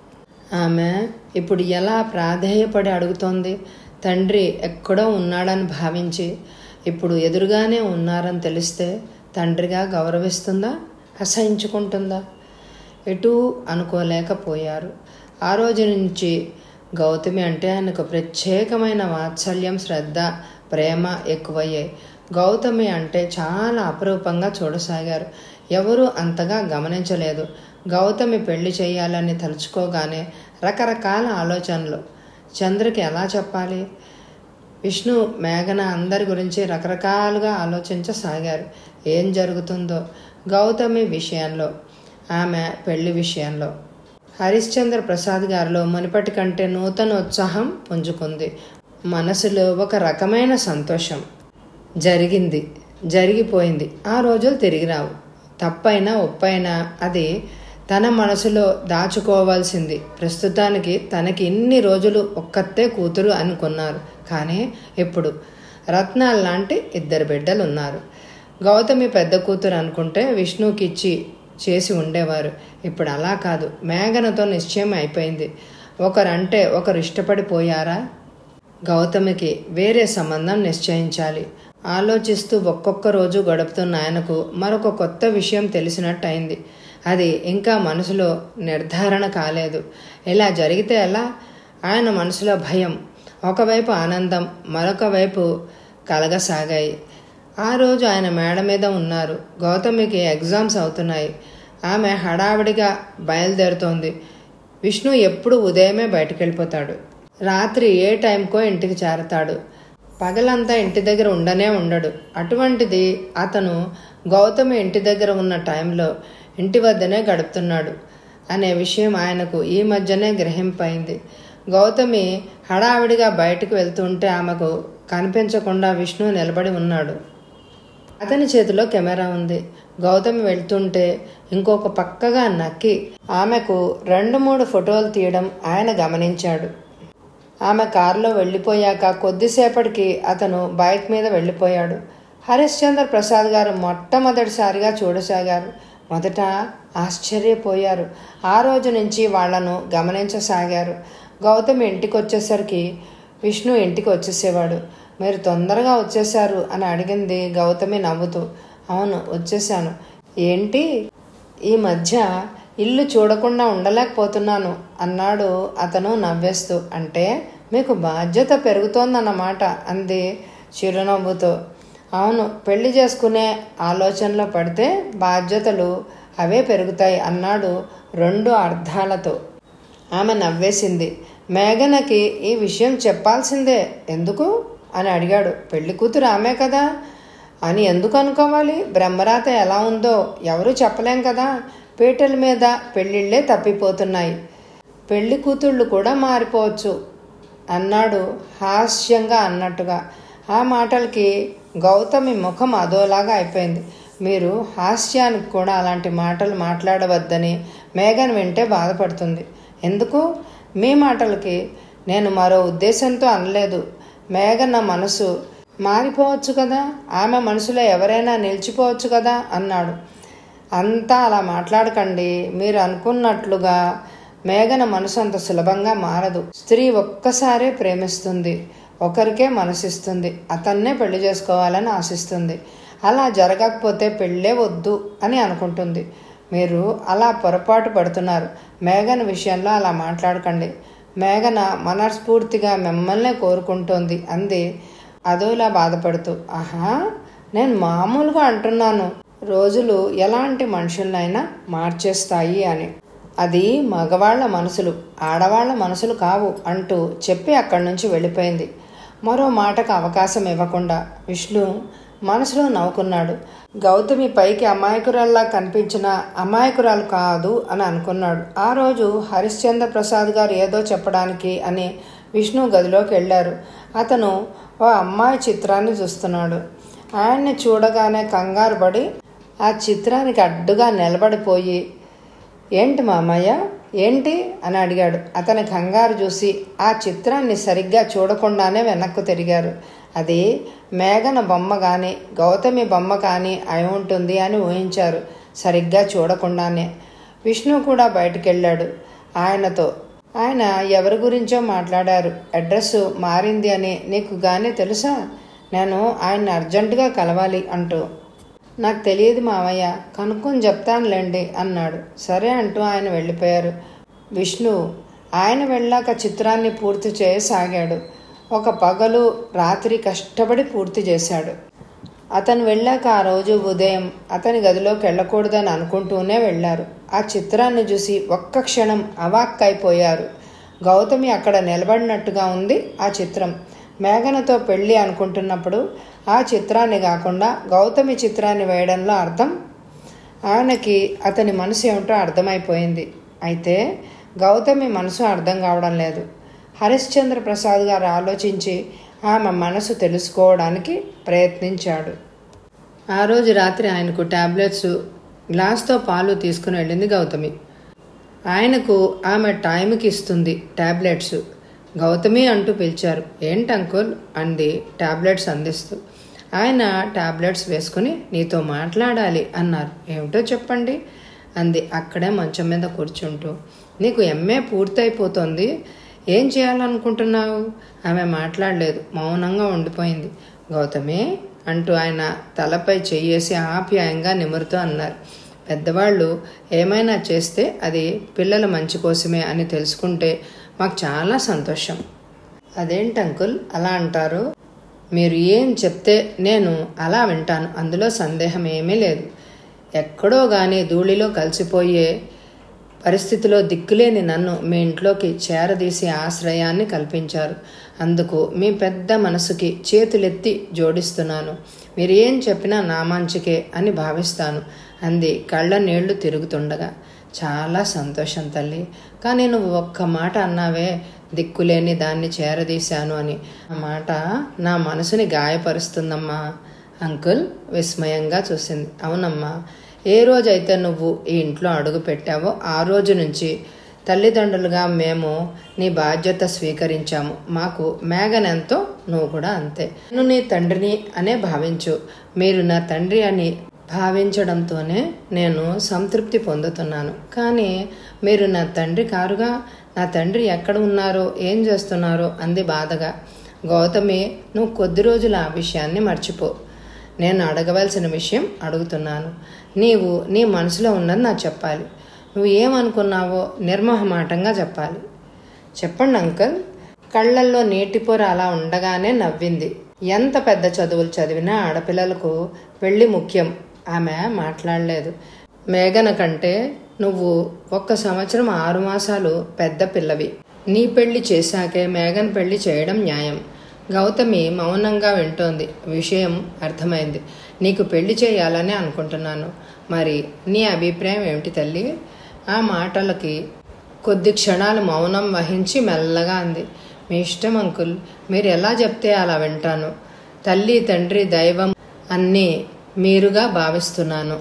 ఆమె ఇప్పుడు ఎలా ప్రాధేయపడి అడుగుతోంది తండ్రి ఎక్కడో ఉన్నాడని భావించి ఇప్పుడు ఎదురుగానే ఉన్నారని తెలిస్తే తండ్రిగా గౌరవిస్తుందా అసహించుకుంటుందా ఎటూ అనుకోలేకపోయారు ఆ రోజు నుంచి గౌతమి అంటే ఆయనకు ప్రత్యేకమైన వాత్సల్యం శ్రద్ధ ప్రేమ ఎక్కువయ్యాయి గౌతమి అంటే చాలా అపరూపంగా చూడసాగారు ఎవరూ అంతగా గమనించలేదు గౌతమి పెళ్లి చేయాలని తలుచుకోగానే రకరకాల ఆలోచనలు చంద్రకి ఎలా చెప్పాలి విష్ణు మేఘన అందరి గురించి రకరకాలుగా ఆలోచించసాగారు ఏం జరుగుతుందో గౌతమి విషయంలో ఆమె పెళ్లి విషయంలో హరిశ్చంద్ర ప్రసాద్ గారిలో మునిపటి కంటే నూతన ఉత్సాహం పుంజుకుంది మనసులో ఒక రకమైన సంతోషం జరిగింది జరిగిపోయింది ఆ రోజులు తిరిగి రావు తప్పైనా ఒప్పైనా అది తన మనసులో దాచుకోవాల్సింది ప్రస్తుతానికి తనకి ఇన్ని రోజులు ఒక్కతే కూతురు అనుకున్నారు కానీ ఇప్పుడు రత్నాల్ లాంటి ఇద్దరు బిడ్డలు ఉన్నారు గౌతమి పెద్ద కూతురు అనుకుంటే విష్ణుకి ఇచ్చి చేసి ఉండేవారు ఇప్పుడు అలా కాదు మేఘనతో నిశ్చయం అయిపోయింది ఒకరంటే ఒకరు ఇష్టపడిపోయారా గౌతమికి వేరే సంబంధం నిశ్చయించాలి ఆలోచిస్తూ ఒక్కొక్క రోజు గడుపుతున్న ఆయనకు మరొక కొత్త విషయం తెలిసినట్టయింది అది ఇంకా మనసులో నిర్ధారణ కాలేదు ఇలా జరిగితే ఎలా ఆయన మనసులో భయం ఒకవైపు ఆనందం మరొక వైపు కలగసాగాయి ఆ రోజు ఆయన మేడ మీద ఉన్నారు గౌతమికి ఎగ్జామ్స్ అవుతున్నాయి ఆమె హడావిడిగా బయలుదేరుతోంది విష్ణు ఎప్పుడు ఉదయమే బయటకు వెళ్ళిపోతాడు రాత్రి ఏ టైంకో ఇంటికి చేరతాడు పగలంతా ఇంటి దగ్గర ఉండనే ఉండడు అటువంటిది అతను గౌతమి ఇంటి దగ్గర ఉన్న టైంలో ఇంటి వద్దనే గడుపుతున్నాడు అనే విషయం ఆయనకు ఈ మధ్యనే గ్రహింపైంది గౌతమి హడావిడిగా బయటకు వెళ్తుంటే ఆమెకు కనిపించకుండా విష్ణు నిలబడి ఉన్నాడు అతని చేతిలో కెమెరా ఉంది గౌతమి వెళ్తుంటే ఇంకొక పక్కగా నక్కి ఆమెకు రెండు మూడు ఫోటోలు తీయడం ఆయన గమనించాడు ఆమె కారులో వెళ్ళిపోయాక కొద్దిసేపటికి అతను బైక్ మీద వెళ్ళిపోయాడు హరిశ్చంద్ర ప్రసాద్ గారు మొట్టమొదటిసారిగా చూడసాగారు మొదట ఆశ్చర్యపోయారు ఆ రోజు నుంచి వాళ్లను గమనించసాగారు గౌతమి ఇంటికి వచ్చేసరికి విష్ణు ఇంటికి వచ్చేసేవాడు మీరు తొందరగా వచ్చేశారు అని అడిగింది గౌతమి నవ్వుతూ అవును వచ్చేసాను ఏంటి ఈ మధ్య ఇల్లు చూడకుండా ఉండలేకపోతున్నాను అన్నాడు అతను నవ్వేస్తూ అంటే మీకు బాధ్యత పెరుగుతోందన్నమాట అంది చిరునవ్వుతో అవును పెళ్లి చేసుకునే ఆలోచనలో పడితే బాధ్యతలు అవే పెరుగుతాయి అన్నాడు రెండు అర్థాలతో ఆమె నవ్వేసింది మేఘనకి ఈ విషయం చెప్పాల్సిందే ఎందుకు అని అడిగాడు పెళ్లి కూతురు ఆమె కదా అని ఎందుకు అనుకోవాలి బ్రహ్మరాత ఎలా ఉందో ఎవరూ చెప్పలేం కదా పీటల మీద పెళ్ళిళ్ళే తప్పిపోతున్నాయి పెళ్లి కూతుళ్ళు కూడా మారిపోవచ్చు అన్నాడు హాస్యంగా అన్నట్టుగా ఆ మాటలకి గౌతమి ముఖం అదోలాగా అయిపోయింది మీరు హాస్యానికి కూడా అలాంటి మాటలు మాట్లాడవద్దని మేఘన్ వింటే బాధపడుతుంది ఎందుకు మీ మాటలకి నేను మరో ఉద్దేశంతో అనలేదు మేఘన మనసు మారిపోవచ్చు కదా ఆమె మనసులో ఎవరైనా నిలిచిపోవచ్చు కదా అన్నాడు అంతా అలా మాట్లాడకండి మీరు అనుకున్నట్లుగా మేఘన మనసు అంత సులభంగా మారదు స్త్రీ ఒక్కసారే ప్రేమిస్తుంది ఒకరికే మనసిస్తుంది అతన్నే పెళ్లి చేసుకోవాలని ఆశిస్తుంది అలా జరగకపోతే పెళ్ళే వద్దు అని అనుకుంటుంది మీరు అలా పొరపాటు పడుతున్నారు మేఘన విషయంలో అలా మాట్లాడకండి మేఘన మనస్ఫూర్తిగా మిమ్మల్నే కోరుకుంటోంది అంది అదోలా బాధపడుతూ ఆహా నేను మామూలుగా అంటున్నాను రోజులు ఎలాంటి మనుషులనైనా మార్చేస్తాయి అని అది మగవాళ్ల మనసులు ఆడవాళ్ల మనసులు కావు అంటూ చెప్పి అక్కడి నుంచి వెళ్ళిపోయింది మరో మాటకు అవకాశం ఇవ్వకుండా విష్ణు మనసులో నవ్వుకున్నాడు గౌతమి పైకి అమాయకురాల్లా కనిపించిన అమాయకురాలు కాదు అని అనుకున్నాడు ఆ రోజు హరిశ్చంద్ర ప్రసాద్ గారు ఏదో చెప్పడానికి అని విష్ణు గదిలోకి వెళ్ళారు అతను ఓ అమ్మాయి చిత్రాన్ని చూస్తున్నాడు ఆయన్ని చూడగానే కంగారు పడి ఆ చిత్రానికి అడ్డుగా నిలబడిపోయి ఏంటి మామయ్య ఏంటి అని అడిగాడు అతని కంగారు చూసి ఆ చిత్రాన్ని సరిగ్గా చూడకుండానే వెనక్కు తిరిగారు అది మేఘన బొమ్మ కానీ గౌతమి బొమ్మ కానీ అయి ఉంటుంది అని ఊహించారు సరిగ్గా చూడకుండానే విష్ణు కూడా బయటికి వెళ్ళాడు ఆయనతో ఆయన ఎవరి గురించో మాట్లాడారు అడ్రస్ మారింది అని నీకు గానీ తెలుసా నేను ఆయన్ని అర్జెంటుగా కలవాలి అంటూ నాకు తెలియదు మావయ్య కనుక్కొని చెప్తానులేండి అన్నాడు సరే అంటూ ఆయన వెళ్ళిపోయారు విష్ణు ఆయన వెళ్ళాక చిత్రాన్ని పూర్తి చేయసాగాడు ఒక పగలు రాత్రి కష్టపడి పూర్తి చేశాడు అతను వెళ్ళాక ఆ రోజు ఉదయం అతని గదిలోకి వెళ్ళకూడదని అనుకుంటూనే వెళ్ళారు ఆ చిత్రాన్ని చూసి ఒక్క క్షణం అవాక్కైపోయారు గౌతమి అక్కడ నిలబడినట్టుగా ఉంది ఆ చిత్రం మేఘనతో పెళ్ళి అనుకుంటున్నప్పుడు ఆ చిత్రాన్ని కాకుండా గౌతమి చిత్రాన్ని వేయడంలో అర్థం ఆయనకి అతని మనసు ఏమిటో అర్థమైపోయింది అయితే గౌతమి మనసు అర్థం కావడం లేదు హరిశ్చంద్ర ప్రసాద్ గారు ఆలోచించి ఆమె మనసు తెలుసుకోవడానికి ప్రయత్నించాడు ఆ రోజు రాత్రి ఆయనకు టాబ్లెట్స్ గ్లాస్తో పాలు తీసుకుని వెళ్ళింది గౌతమి ఆయనకు ఆమె టైంకి ఇస్తుంది టాబ్లెట్స్ గౌతమి అంటూ పిలిచారు ఏంటి అంకుల్ అంది టాబ్లెట్స్ అందిస్తూ ఆయన టాబ్లెట్స్ వేసుకుని నీతో మాట్లాడాలి అన్నారు ఏమిటో చెప్పండి అంది అక్కడే మంచం మీద కూర్చుంటూ నీకు ఎంఏ పూర్తయిపోతుంది ఏం చేయాలనుకుంటున్నావు ఆమె మాట్లాడలేదు మౌనంగా ఉండిపోయింది గౌతమి అంటూ ఆయన తలపై చెయ్యేసి ఆప్యాయంగా నిమురుతూ అన్నారు పెద్దవాళ్ళు ఏమైనా చేస్తే అది పిల్లల మంచి కోసమే అని తెలుసుకుంటే మాకు చాలా సంతోషం అదేంటి అంకుల్ అలా అంటారు మీరు ఏం చెప్తే నేను అలా వింటాను అందులో సందేహం ఏమీ లేదు ఎక్కడో గాని ధూళిలో కలిసిపోయే పరిస్థితిలో దిక్కులేని నన్ను మీ ఇంట్లోకి చేరదీసి ఆశ్రయాన్ని కల్పించారు అందుకు మీ పెద్ద మనసుకి చేతులెత్తి జోడిస్తున్నాను మీరు ఏం చెప్పినా నా మంచికే అని భావిస్తాను అంది కళ్ళ నీళ్లు తిరుగుతుండగా చాలా సంతోషం తల్లి కానీ నువ్వు ఒక్క మాట అన్నావే దిక్కులేని దాన్ని చేరదీశాను అని ఆ మాట నా మనసుని గాయపరుస్తుందమ్మా అంకుల్ విస్మయంగా చూసింది అవునమ్మా ఏ రోజైతే నువ్వు ఈ ఇంట్లో అడుగు పెట్టావో ఆ రోజు నుంచి తల్లిదండ్రులుగా మేము నీ బాధ్యత స్వీకరించాము మాకు మేఘన్ ఎంతో నువ్వు కూడా అంతే నేను నీ తండ్రిని అనే భావించు మీరు నా తండ్రి అని భావించడంతోనే నేను సంతృప్తి పొందుతున్నాను కానీ మీరు నా తండ్రి కారుగా నా తండ్రి ఎక్కడ ఉన్నారో ఏం చేస్తున్నారో అంది బాధగా గౌతమి నువ్వు కొద్ది రోజులు ఆ విషయాన్ని మర్చిపో నేను అడగవలసిన విషయం అడుగుతున్నాను నీవు నీ మనసులో ఉన్నది నాకు చెప్పాలి నువ్వు ఏమనుకున్నావో నిర్మోహమాటంగా చెప్పాలి చెప్పండి అంకుల్ కళ్ళల్లో నీటిపొర అలా ఉండగానే నవ్వింది ఎంత పెద్ద చదువులు చదివినా ఆడపిల్లలకు పెళ్లి ముఖ్యం ఆమె మాట్లాడలేదు మేఘన కంటే నువ్వు ఒక్క సంవత్సరం ఆరు మాసాలు పెద్ద పిల్లవి నీ పెళ్లి చేశాకే మేఘన్ పెళ్లి చేయడం న్యాయం గౌతమి మౌనంగా వింటోంది విషయం అర్థమైంది నీకు పెళ్లి చేయాలని అనుకుంటున్నాను మరి నీ అభిప్రాయం ఏమిటి తల్లి ఆ మాటలకి కొద్ది క్షణాలు మౌనం వహించి మెల్లగా అంది మీ ఇష్టం అంకుల్ మీరు ఎలా చెప్తే అలా వింటాను తల్లి తండ్రి దైవం అన్నీ మీరుగా భావిస్తున్నాను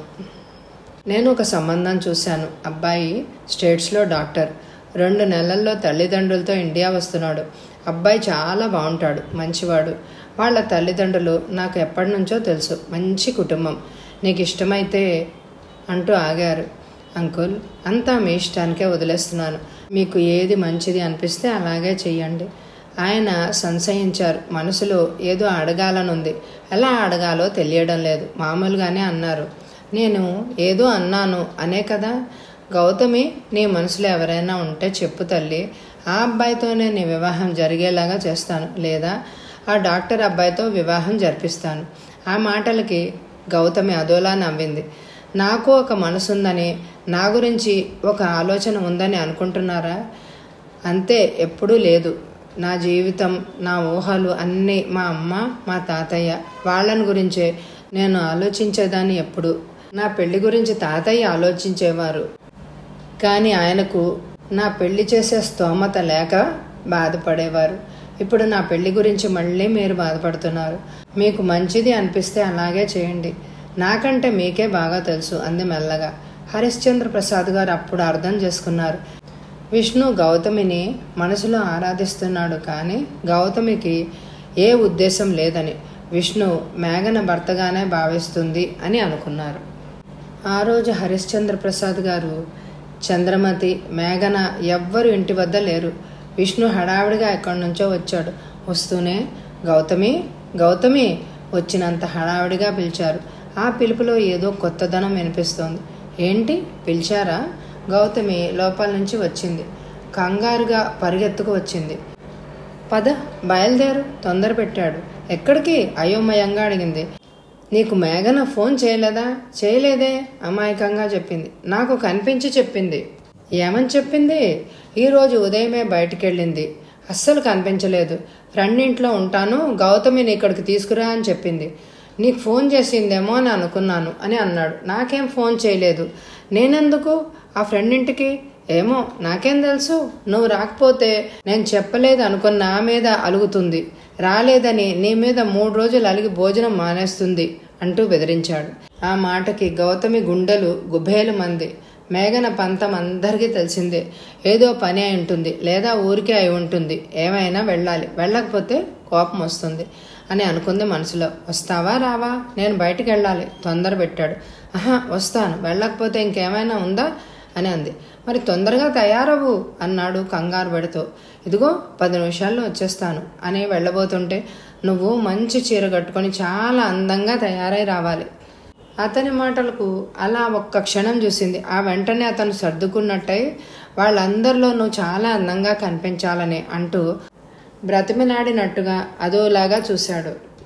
నేను ఒక సంబంధం చూశాను అబ్బాయి స్టేట్స్లో డాక్టర్ రెండు నెలల్లో తల్లిదండ్రులతో ఇండియా వస్తున్నాడు అబ్బాయి చాలా బాగుంటాడు మంచివాడు వాళ్ళ తల్లిదండ్రులు నాకు ఎప్పటి నుంచో తెలుసు మంచి కుటుంబం నీకు ఇష్టమైతే అంటూ ఆగారు అంకుల్ అంతా మీ ఇష్టానికే వదిలేస్తున్నాను మీకు ఏది మంచిది అనిపిస్తే అలాగే చెయ్యండి ఆయన సంశయించారు మనసులో ఏదో అడగాలనుంది ఎలా అడగాలో తెలియడం లేదు మామూలుగానే అన్నారు నేను ఏదో అన్నాను అనే కదా గౌతమి నీ మనసులో ఎవరైనా ఉంటే చెప్పు తల్లి ఆ అబ్బాయితోనే నీ వివాహం జరిగేలాగా చేస్తాను లేదా ఆ డాక్టర్ అబ్బాయితో వివాహం జరిపిస్తాను ఆ మాటలకి గౌతమి అదోలా నవ్వింది నాకు ఒక మనసుందని నా గురించి ఒక ఆలోచన ఉందని అనుకుంటున్నారా అంతే ఎప్పుడూ లేదు నా జీవితం నా ఊహలు అన్నీ మా అమ్మ మా తాతయ్య వాళ్ళని గురించే నేను ఆలోచించేదాన్ని ఎప్పుడు నా పెళ్లి గురించి తాతయ్య ఆలోచించేవారు కానీ ఆయనకు నా పెళ్లి చేసే స్తోమత లేక బాధపడేవారు ఇప్పుడు నా పెళ్లి గురించి మళ్ళీ మీరు బాధపడుతున్నారు మీకు మంచిది అనిపిస్తే అలాగే చేయండి నాకంటే మీకే బాగా తెలుసు అంది మెల్లగా హరిశ్చంద్ర ప్రసాద్ గారు అప్పుడు అర్థం చేసుకున్నారు విష్ణు గౌతమిని మనసులో ఆరాధిస్తున్నాడు కానీ గౌతమికి ఏ ఉద్దేశం లేదని విష్ణు మేఘన భర్తగానే భావిస్తుంది అని అనుకున్నారు ఆ రోజు హరిశ్చంద్ర ప్రసాద్ గారు చంద్రమతి మేఘన ఎవ్వరు ఇంటి వద్ద లేరు విష్ణు హడావిడిగా ఎక్కడి నుంచో వచ్చాడు వస్తూనే గౌతమి గౌతమి వచ్చినంత హడావిడిగా పిలిచారు ఆ పిలుపులో ఏదో కొత్తదనం వినిపిస్తోంది ఏంటి పిలిచారా గౌతమి లోపల నుంచి వచ్చింది కంగారుగా పరిగెత్తుకు వచ్చింది పద బయలుదేరు తొందర పెట్టాడు ఎక్కడికి అయోమయంగా అడిగింది నీకు మేఘన ఫోన్ చేయలేదా చేయలేదే అమాయకంగా చెప్పింది నాకు కనిపించి చెప్పింది ఏమని చెప్పింది ఈరోజు ఉదయమే బయటికెళ్ళింది అస్సలు కనిపించలేదు ఫ్రెండ్ ఇంట్లో ఉంటాను గౌతమిని ఇక్కడికి తీసుకురా అని చెప్పింది నీకు ఫోన్ చేసిందేమో అని అనుకున్నాను అని అన్నాడు నాకేం ఫోన్ చేయలేదు నేనెందుకు ఆ ఫ్రెండ్ ఇంటికి ఏమో నాకేం తెలుసు నువ్వు రాకపోతే నేను చెప్పలేదు అనుకున్న నా మీద అలుగుతుంది రాలేదని నీ మీద మూడు రోజులు అలిగి భోజనం మానేస్తుంది అంటూ బెదిరించాడు ఆ మాటకి గౌతమి గుండెలు గుబేలు మంది మేఘన పంతం అందరికీ తెలిసిందే ఏదో పని అయి ఉంటుంది లేదా ఊరికే అయి ఉంటుంది ఏమైనా వెళ్ళాలి వెళ్ళకపోతే కోపం వస్తుంది అని అనుకుంది మనసులో వస్తావా రావా నేను బయటికి వెళ్ళాలి తొందర పెట్టాడు ఆహా వస్తాను వెళ్ళకపోతే ఇంకేమైనా ఉందా అని అంది మరి తొందరగా తయారవు అన్నాడు కంగారు పెడుతూ ఇదిగో పది నిమిషాల్లో వచ్చేస్తాను అని వెళ్ళబోతుంటే నువ్వు మంచి చీర కట్టుకొని చాలా అందంగా తయారై రావాలి అతని మాటలకు అలా ఒక్క క్షణం చూసింది ఆ వెంటనే అతను సర్దుకున్నట్టయి వాళ్ళందరిలో నువ్వు చాలా అందంగా కనిపించాలని అంటూ బ్రతిమిలాడినట్టుగా అదోలాగా చూశాడు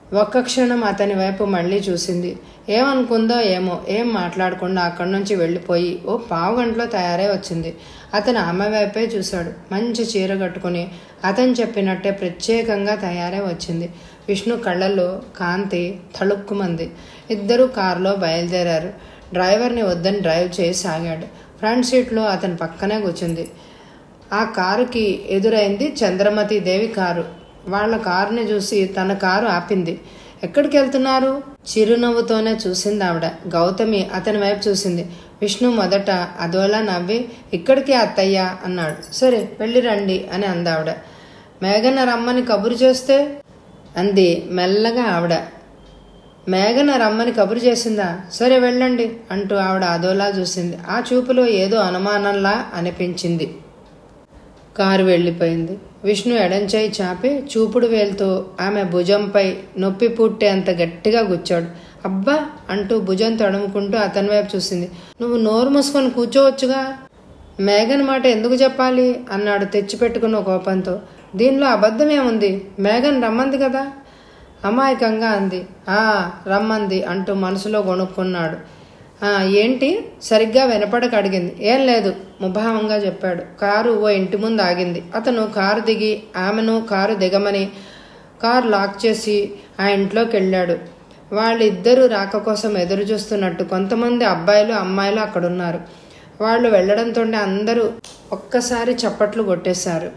ఒక్క క్షణం అతని వైపు మళ్ళీ చూసింది ఏమనుకుందో ఏమో ఏం మాట్లాడకుండా అక్కడి నుంచి వెళ్ళిపోయి ఓ పావు గంటలో తయారై వచ్చింది అతను ఆమె వైపే చూశాడు మంచి చీర కట్టుకుని అతను చెప్పినట్టే ప్రత్యేకంగా తయారై వచ్చింది విష్ణు కళ్ళల్లో కాంతి తళుక్కుమంది ఇద్దరూ కారులో బయలుదేరారు డ్రైవర్ని వద్దని డ్రైవ్ చేసి సాగాడు ఫ్రంట్ సీట్లో అతని పక్కనే కూర్చుంది ఆ కారుకి ఎదురైంది చంద్రమతి దేవి కారు వాళ్ళ కారుని చూసి తన కారు ఆపింది ఎక్కడికి వెళ్తున్నారు చిరునవ్వుతోనే చూసింది ఆవిడ గౌతమి అతని వైపు చూసింది విష్ణు మొదట అదోలా నవ్వి ఇక్కడికి అత్తయ్య అన్నాడు సరే వెళ్ళి రండి అని అందావిడ మేఘన రమ్మని కబురు చేస్తే అంది మెల్లగా ఆవిడ మేఘన రమ్మని కబురు చేసిందా సరే వెళ్ళండి అంటూ ఆవిడ అదోలా చూసింది ఆ చూపులో ఏదో అనుమానంలా అనిపించింది కారు వెళ్ళిపోయింది విష్ణు ఎడంచేయి చాపి చూపుడు వేలుతో ఆమె భుజంపై నొప్పి పుట్టేంత గట్టిగా గుచ్చాడు అబ్బా అంటూ భుజం తడుముకుంటూ అతని వైపు చూసింది నువ్వు నోరు మూసుకొని కూర్చోవచ్చుగా మేఘన్ మాట ఎందుకు చెప్పాలి అన్నాడు తెచ్చిపెట్టుకున్న కోపంతో దీనిలో అబద్ధమేముంది మేఘన్ రమ్మంది కదా అమాయకంగా అంది ఆ రమ్మంది అంటూ మనసులో గొనుక్కున్నాడు "ఆ, ఏంటి సరిగ్గా వినపడక అడిగింది ఏం లేదు ముభావంగా చెప్పాడు కారు ఓ ఇంటి ముందు ఆగింది అతను కారు దిగి ఆమెను కారు దిగమని కారు లాక్ చేసి ఆ ఇంట్లోకి వెళ్ళాడు వాళ్ళిద్దరూ రాక కోసం ఎదురు చూస్తున్నట్టు కొంతమంది అబ్బాయిలు అమ్మాయిలు అక్కడున్నారు వాళ్ళు వెళ్ళడంతో అందరూ ఒక్కసారి చప్పట్లు కొట్టేశారు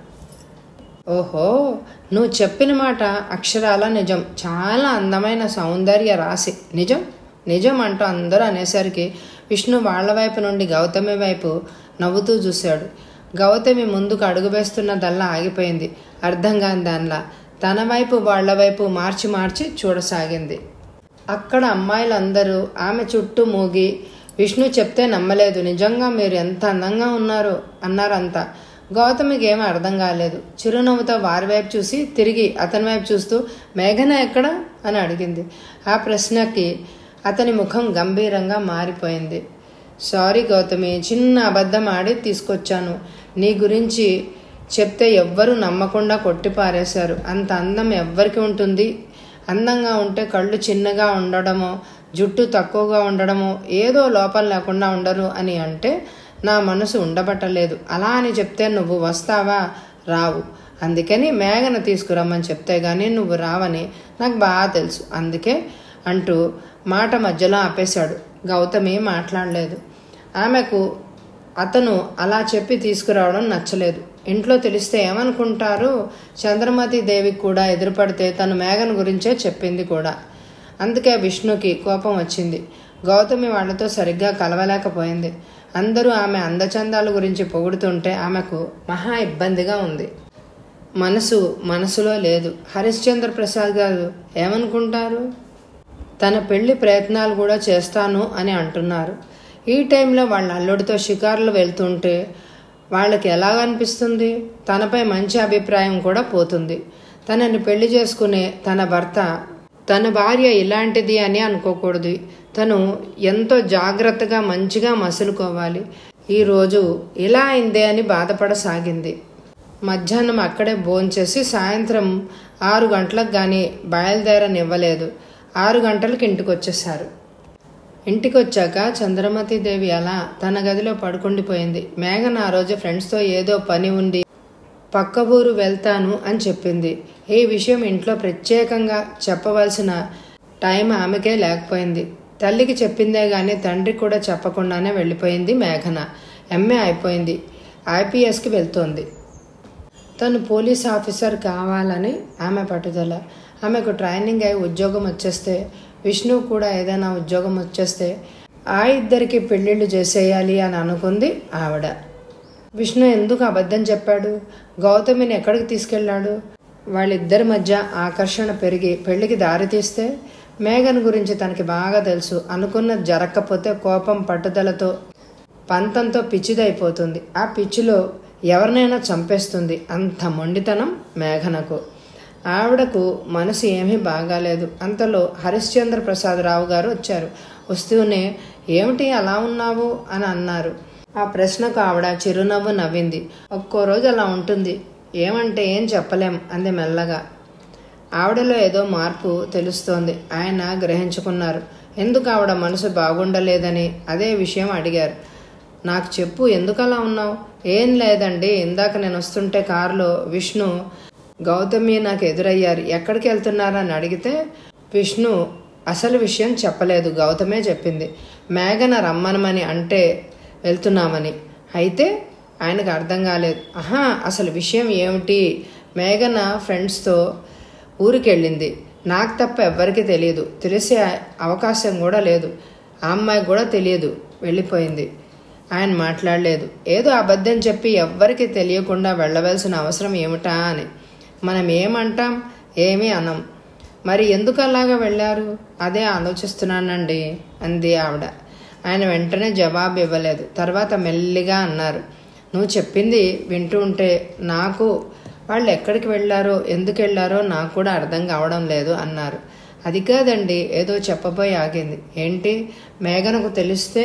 ఓహో నువ్వు చెప్పిన మాట అక్షరాల నిజం చాలా అందమైన సౌందర్య రాశి నిజం నిజం అంటూ అందరూ అనేసరికి విష్ణు వాళ్ళ వైపు నుండి గౌతమి వైపు నవ్వుతూ చూశాడు గౌతమి ముందుకు అడుగు వేస్తున్నదల్లా ఆగిపోయింది అర్థం కాని దానిలా తన వైపు వాళ్ళ వైపు మార్చి మార్చి చూడసాగింది అక్కడ అమ్మాయిలందరూ ఆమె చుట్టూ మూగి విష్ణు చెప్తే నమ్మలేదు నిజంగా మీరు ఎంత అందంగా ఉన్నారు అన్నారంతా గౌతమికి ఏమీ అర్థం కాలేదు చిరునవ్వుతో వారి వైపు చూసి తిరిగి అతని వైపు చూస్తూ మేఘన ఎక్కడ అని అడిగింది ఆ ప్రశ్నకి అతని ముఖం గంభీరంగా మారిపోయింది సారీ గౌతమి చిన్న అబద్ధం ఆడి తీసుకొచ్చాను నీ గురించి చెప్తే ఎవ్వరూ నమ్మకుండా కొట్టిపారేశారు అంత అందం ఎవ్వరికి ఉంటుంది అందంగా ఉంటే కళ్ళు చిన్నగా ఉండడమో జుట్టు తక్కువగా ఉండడమో ఏదో లోపం లేకుండా ఉండరు అని అంటే నా మనసు ఉండబట్టలేదు అలా అని చెప్తే నువ్వు వస్తావా రావు అందుకని మేఘన తీసుకురమ్మని చెప్తే గానీ నువ్వు రావని నాకు బాగా తెలుసు అందుకే అంటూ మాట మధ్యలో ఆపేశాడు గౌతమి మాట్లాడలేదు ఆమెకు అతను అలా చెప్పి తీసుకురావడం నచ్చలేదు ఇంట్లో తెలిస్తే ఏమనుకుంటారు చంద్రమతి దేవికి కూడా ఎదురుపడితే తను మేఘన్ గురించే చెప్పింది కూడా అందుకే విష్ణుకి కోపం వచ్చింది గౌతమి వాళ్ళతో సరిగ్గా కలవలేకపోయింది అందరూ ఆమె అందచందాల గురించి పొగుడుతుంటే ఆమెకు మహా ఇబ్బందిగా ఉంది మనసు మనసులో లేదు హరిశ్చంద్ర ప్రసాద్ గారు ఏమనుకుంటారు తన పెళ్లి ప్రయత్నాలు కూడా చేస్తాను అని అంటున్నారు ఈ టైంలో వాళ్ళ అల్లుడితో షికారులు వెళ్తుంటే వాళ్ళకి ఎలాగ అనిపిస్తుంది తనపై మంచి అభిప్రాయం కూడా పోతుంది తనని పెళ్లి చేసుకునే తన భర్త తన భార్య ఇలాంటిది అని అనుకోకూడదు తను ఎంతో జాగ్రత్తగా మంచిగా మసులుకోవాలి ఈరోజు ఇలా అయిందే అని బాధపడసాగింది మధ్యాహ్నం అక్కడే భోంచేసి సాయంత్రం ఆరు గంటలకు కానీ బయలుదేరనివ్వలేదు ఆరు గంటలకు ఇంటికి వచ్చేసారు ఇంటికి వచ్చాక చంద్రమతి దేవి అలా తన గదిలో పడుకుండిపోయింది మేఘన ఆ రోజు ఫ్రెండ్స్తో ఏదో పని ఉంది పక్క ఊరు వెళ్తాను అని చెప్పింది ఈ విషయం ఇంట్లో ప్రత్యేకంగా చెప్పవలసిన టైం ఆమెకే లేకపోయింది తల్లికి చెప్పిందే గాని తండ్రికి కూడా చెప్పకుండానే వెళ్ళిపోయింది మేఘన ఎంఏ అయిపోయింది ఐపీఎస్కి వెళ్తోంది తను పోలీస్ ఆఫీసర్ కావాలని ఆమె పట్టుదల ఆమెకు ట్రైనింగ్ అయి ఉద్యోగం వచ్చేస్తే విష్ణు కూడా ఏదైనా ఉద్యోగం వచ్చేస్తే ఆ ఇద్దరికి పెళ్ళిళ్ళు చేసేయాలి అని అనుకుంది ఆవిడ విష్ణు ఎందుకు అబద్ధం చెప్పాడు గౌతమిని ఎక్కడికి తీసుకెళ్ళాడు వాళ్ళిద్దరి మధ్య ఆకర్షణ పెరిగి పెళ్లికి దారితీస్తే మేఘన్ గురించి తనకి బాగా తెలుసు అనుకున్నది జరగకపోతే కోపం పట్టుదలతో పంతంతో పిచ్చిదైపోతుంది ఆ పిచ్చిలో ఎవరినైనా చంపేస్తుంది అంత మొండితనం మేఘనకు ఆవిడకు మనసు ఏమీ బాగాలేదు అంతలో హరిశ్చంద్ర ప్రసాదరావు గారు వచ్చారు వస్తూనే ఏమిటి అలా ఉన్నావు అని అన్నారు ఆ ప్రశ్నకు ఆవిడ చిరునవ్వు నవ్వింది ఒక్కో రోజు అలా ఉంటుంది ఏమంటే ఏం చెప్పలేం అంది మెల్లగా ఆవిడలో ఏదో మార్పు తెలుస్తోంది ఆయన గ్రహించుకున్నారు ఎందుకు ఆవిడ మనసు బాగుండలేదని అదే విషయం అడిగారు నాకు చెప్పు ఎందుకు అలా ఉన్నావు ఏం లేదండి ఇందాక నేను వస్తుంటే కారులో విష్ణు గౌతమి నాకు ఎదురయ్యారు ఎక్కడికి వెళ్తున్నారని అడిగితే విష్ణు అసలు విషయం చెప్పలేదు గౌతమే చెప్పింది మేఘన రమ్మనమని అంటే వెళ్తున్నామని అయితే ఆయనకు అర్థం కాలేదు ఆహా అసలు విషయం ఏమిటి మేఘన ఫ్రెండ్స్తో ఊరికి వెళ్ళింది నాకు తప్ప ఎవ్వరికీ తెలియదు తెలిసే అవకాశం కూడా లేదు ఆ అమ్మాయికి కూడా తెలియదు వెళ్ళిపోయింది ఆయన మాట్లాడలేదు ఏదో అబద్ధం చెప్పి ఎవ్వరికీ తెలియకుండా వెళ్ళవలసిన అవసరం ఏమిటా అని మనం ఏమంటాం ఏమీ అనం మరి ఎందుకు అలాగా వెళ్ళారు అదే ఆలోచిస్తున్నానండి అంది ఆవిడ ఆయన వెంటనే జవాబు ఇవ్వలేదు తర్వాత మెల్లిగా అన్నారు నువ్వు చెప్పింది వింటూ ఉంటే నాకు వాళ్ళు ఎక్కడికి వెళ్ళారో ఎందుకు వెళ్ళారో నాకు కూడా అర్థం కావడం లేదు అన్నారు అది కాదండి ఏదో చెప్పబోయి ఆగింది ఏంటి మేఘనకు తెలిస్తే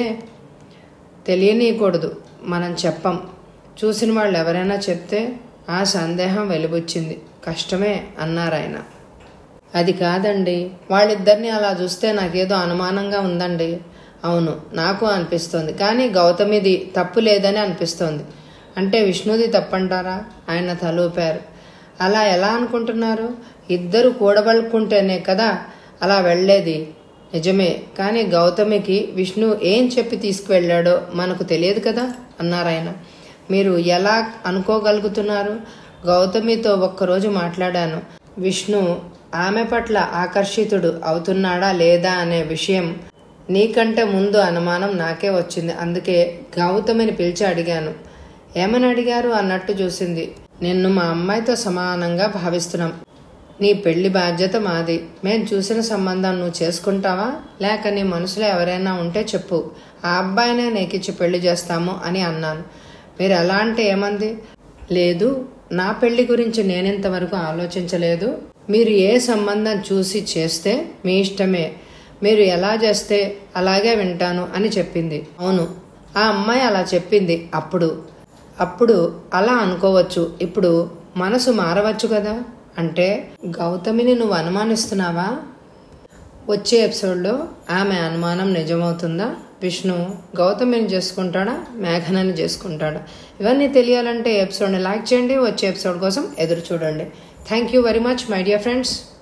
తెలియనీయకూడదు మనం చెప్పం చూసిన వాళ్ళు ఎవరైనా చెప్తే ఆ సందేహం వెలుబుచ్చింది కష్టమే అన్నారు ఆయన అది కాదండి వాళ్ళిద్దరిని అలా చూస్తే నాకేదో అనుమానంగా ఉందండి అవును నాకు అనిపిస్తోంది కానీ గౌతమిది తప్పు లేదని అనిపిస్తోంది అంటే విష్ణుది తప్పంటారా ఆయన తలూపారు అలా ఎలా అనుకుంటున్నారు ఇద్దరు కూడబలుకుంటేనే కదా అలా వెళ్ళేది నిజమే కానీ గౌతమికి విష్ణు ఏం చెప్పి తీసుకువెళ్ళాడో మనకు తెలియదు కదా అన్నారు ఆయన మీరు ఎలా అనుకోగలుగుతున్నారు గౌతమితో ఒక్కరోజు మాట్లాడాను విష్ణు ఆమె పట్ల ఆకర్షితుడు అవుతున్నాడా లేదా అనే విషయం నీకంటే ముందు అనుమానం నాకే వచ్చింది అందుకే గౌతమిని పిలిచి అడిగాను ఏమని అడిగారు అన్నట్టు చూసింది నిన్ను మా అమ్మాయితో సమానంగా భావిస్తున్నాం నీ పెళ్లి బాధ్యత మాది మేం చూసిన సంబంధం నువ్వు చేసుకుంటావా లేక నీ మనసులో ఎవరైనా ఉంటే చెప్పు ఆ అబ్బాయినే నీకిచ్చి పెళ్లి చేస్తాము అని అన్నాను మీరు ఎలా అంటే ఏమంది లేదు నా పెళ్లి గురించి నేనింతవరకు ఆలోచించలేదు మీరు ఏ సంబంధం చూసి చేస్తే మీ ఇష్టమే మీరు ఎలా చేస్తే అలాగే వింటాను అని చెప్పింది అవును ఆ అమ్మాయి అలా చెప్పింది అప్పుడు అప్పుడు అలా అనుకోవచ్చు ఇప్పుడు మనసు మారవచ్చు కదా అంటే గౌతమిని నువ్వు అనుమానిస్తున్నావా వచ్చే ఎపిసోడ్లో ఆమె అనుమానం నిజమవుతుందా విష్ణు గౌతమిని చేసుకుంటాడా మేఘనని చేసుకుంటాడా ఇవన్నీ తెలియాలంటే ఎపిసోడ్ని లైక్ చేయండి వచ్చే ఎపిసోడ్ కోసం ఎదురు చూడండి thank you very much my dear friends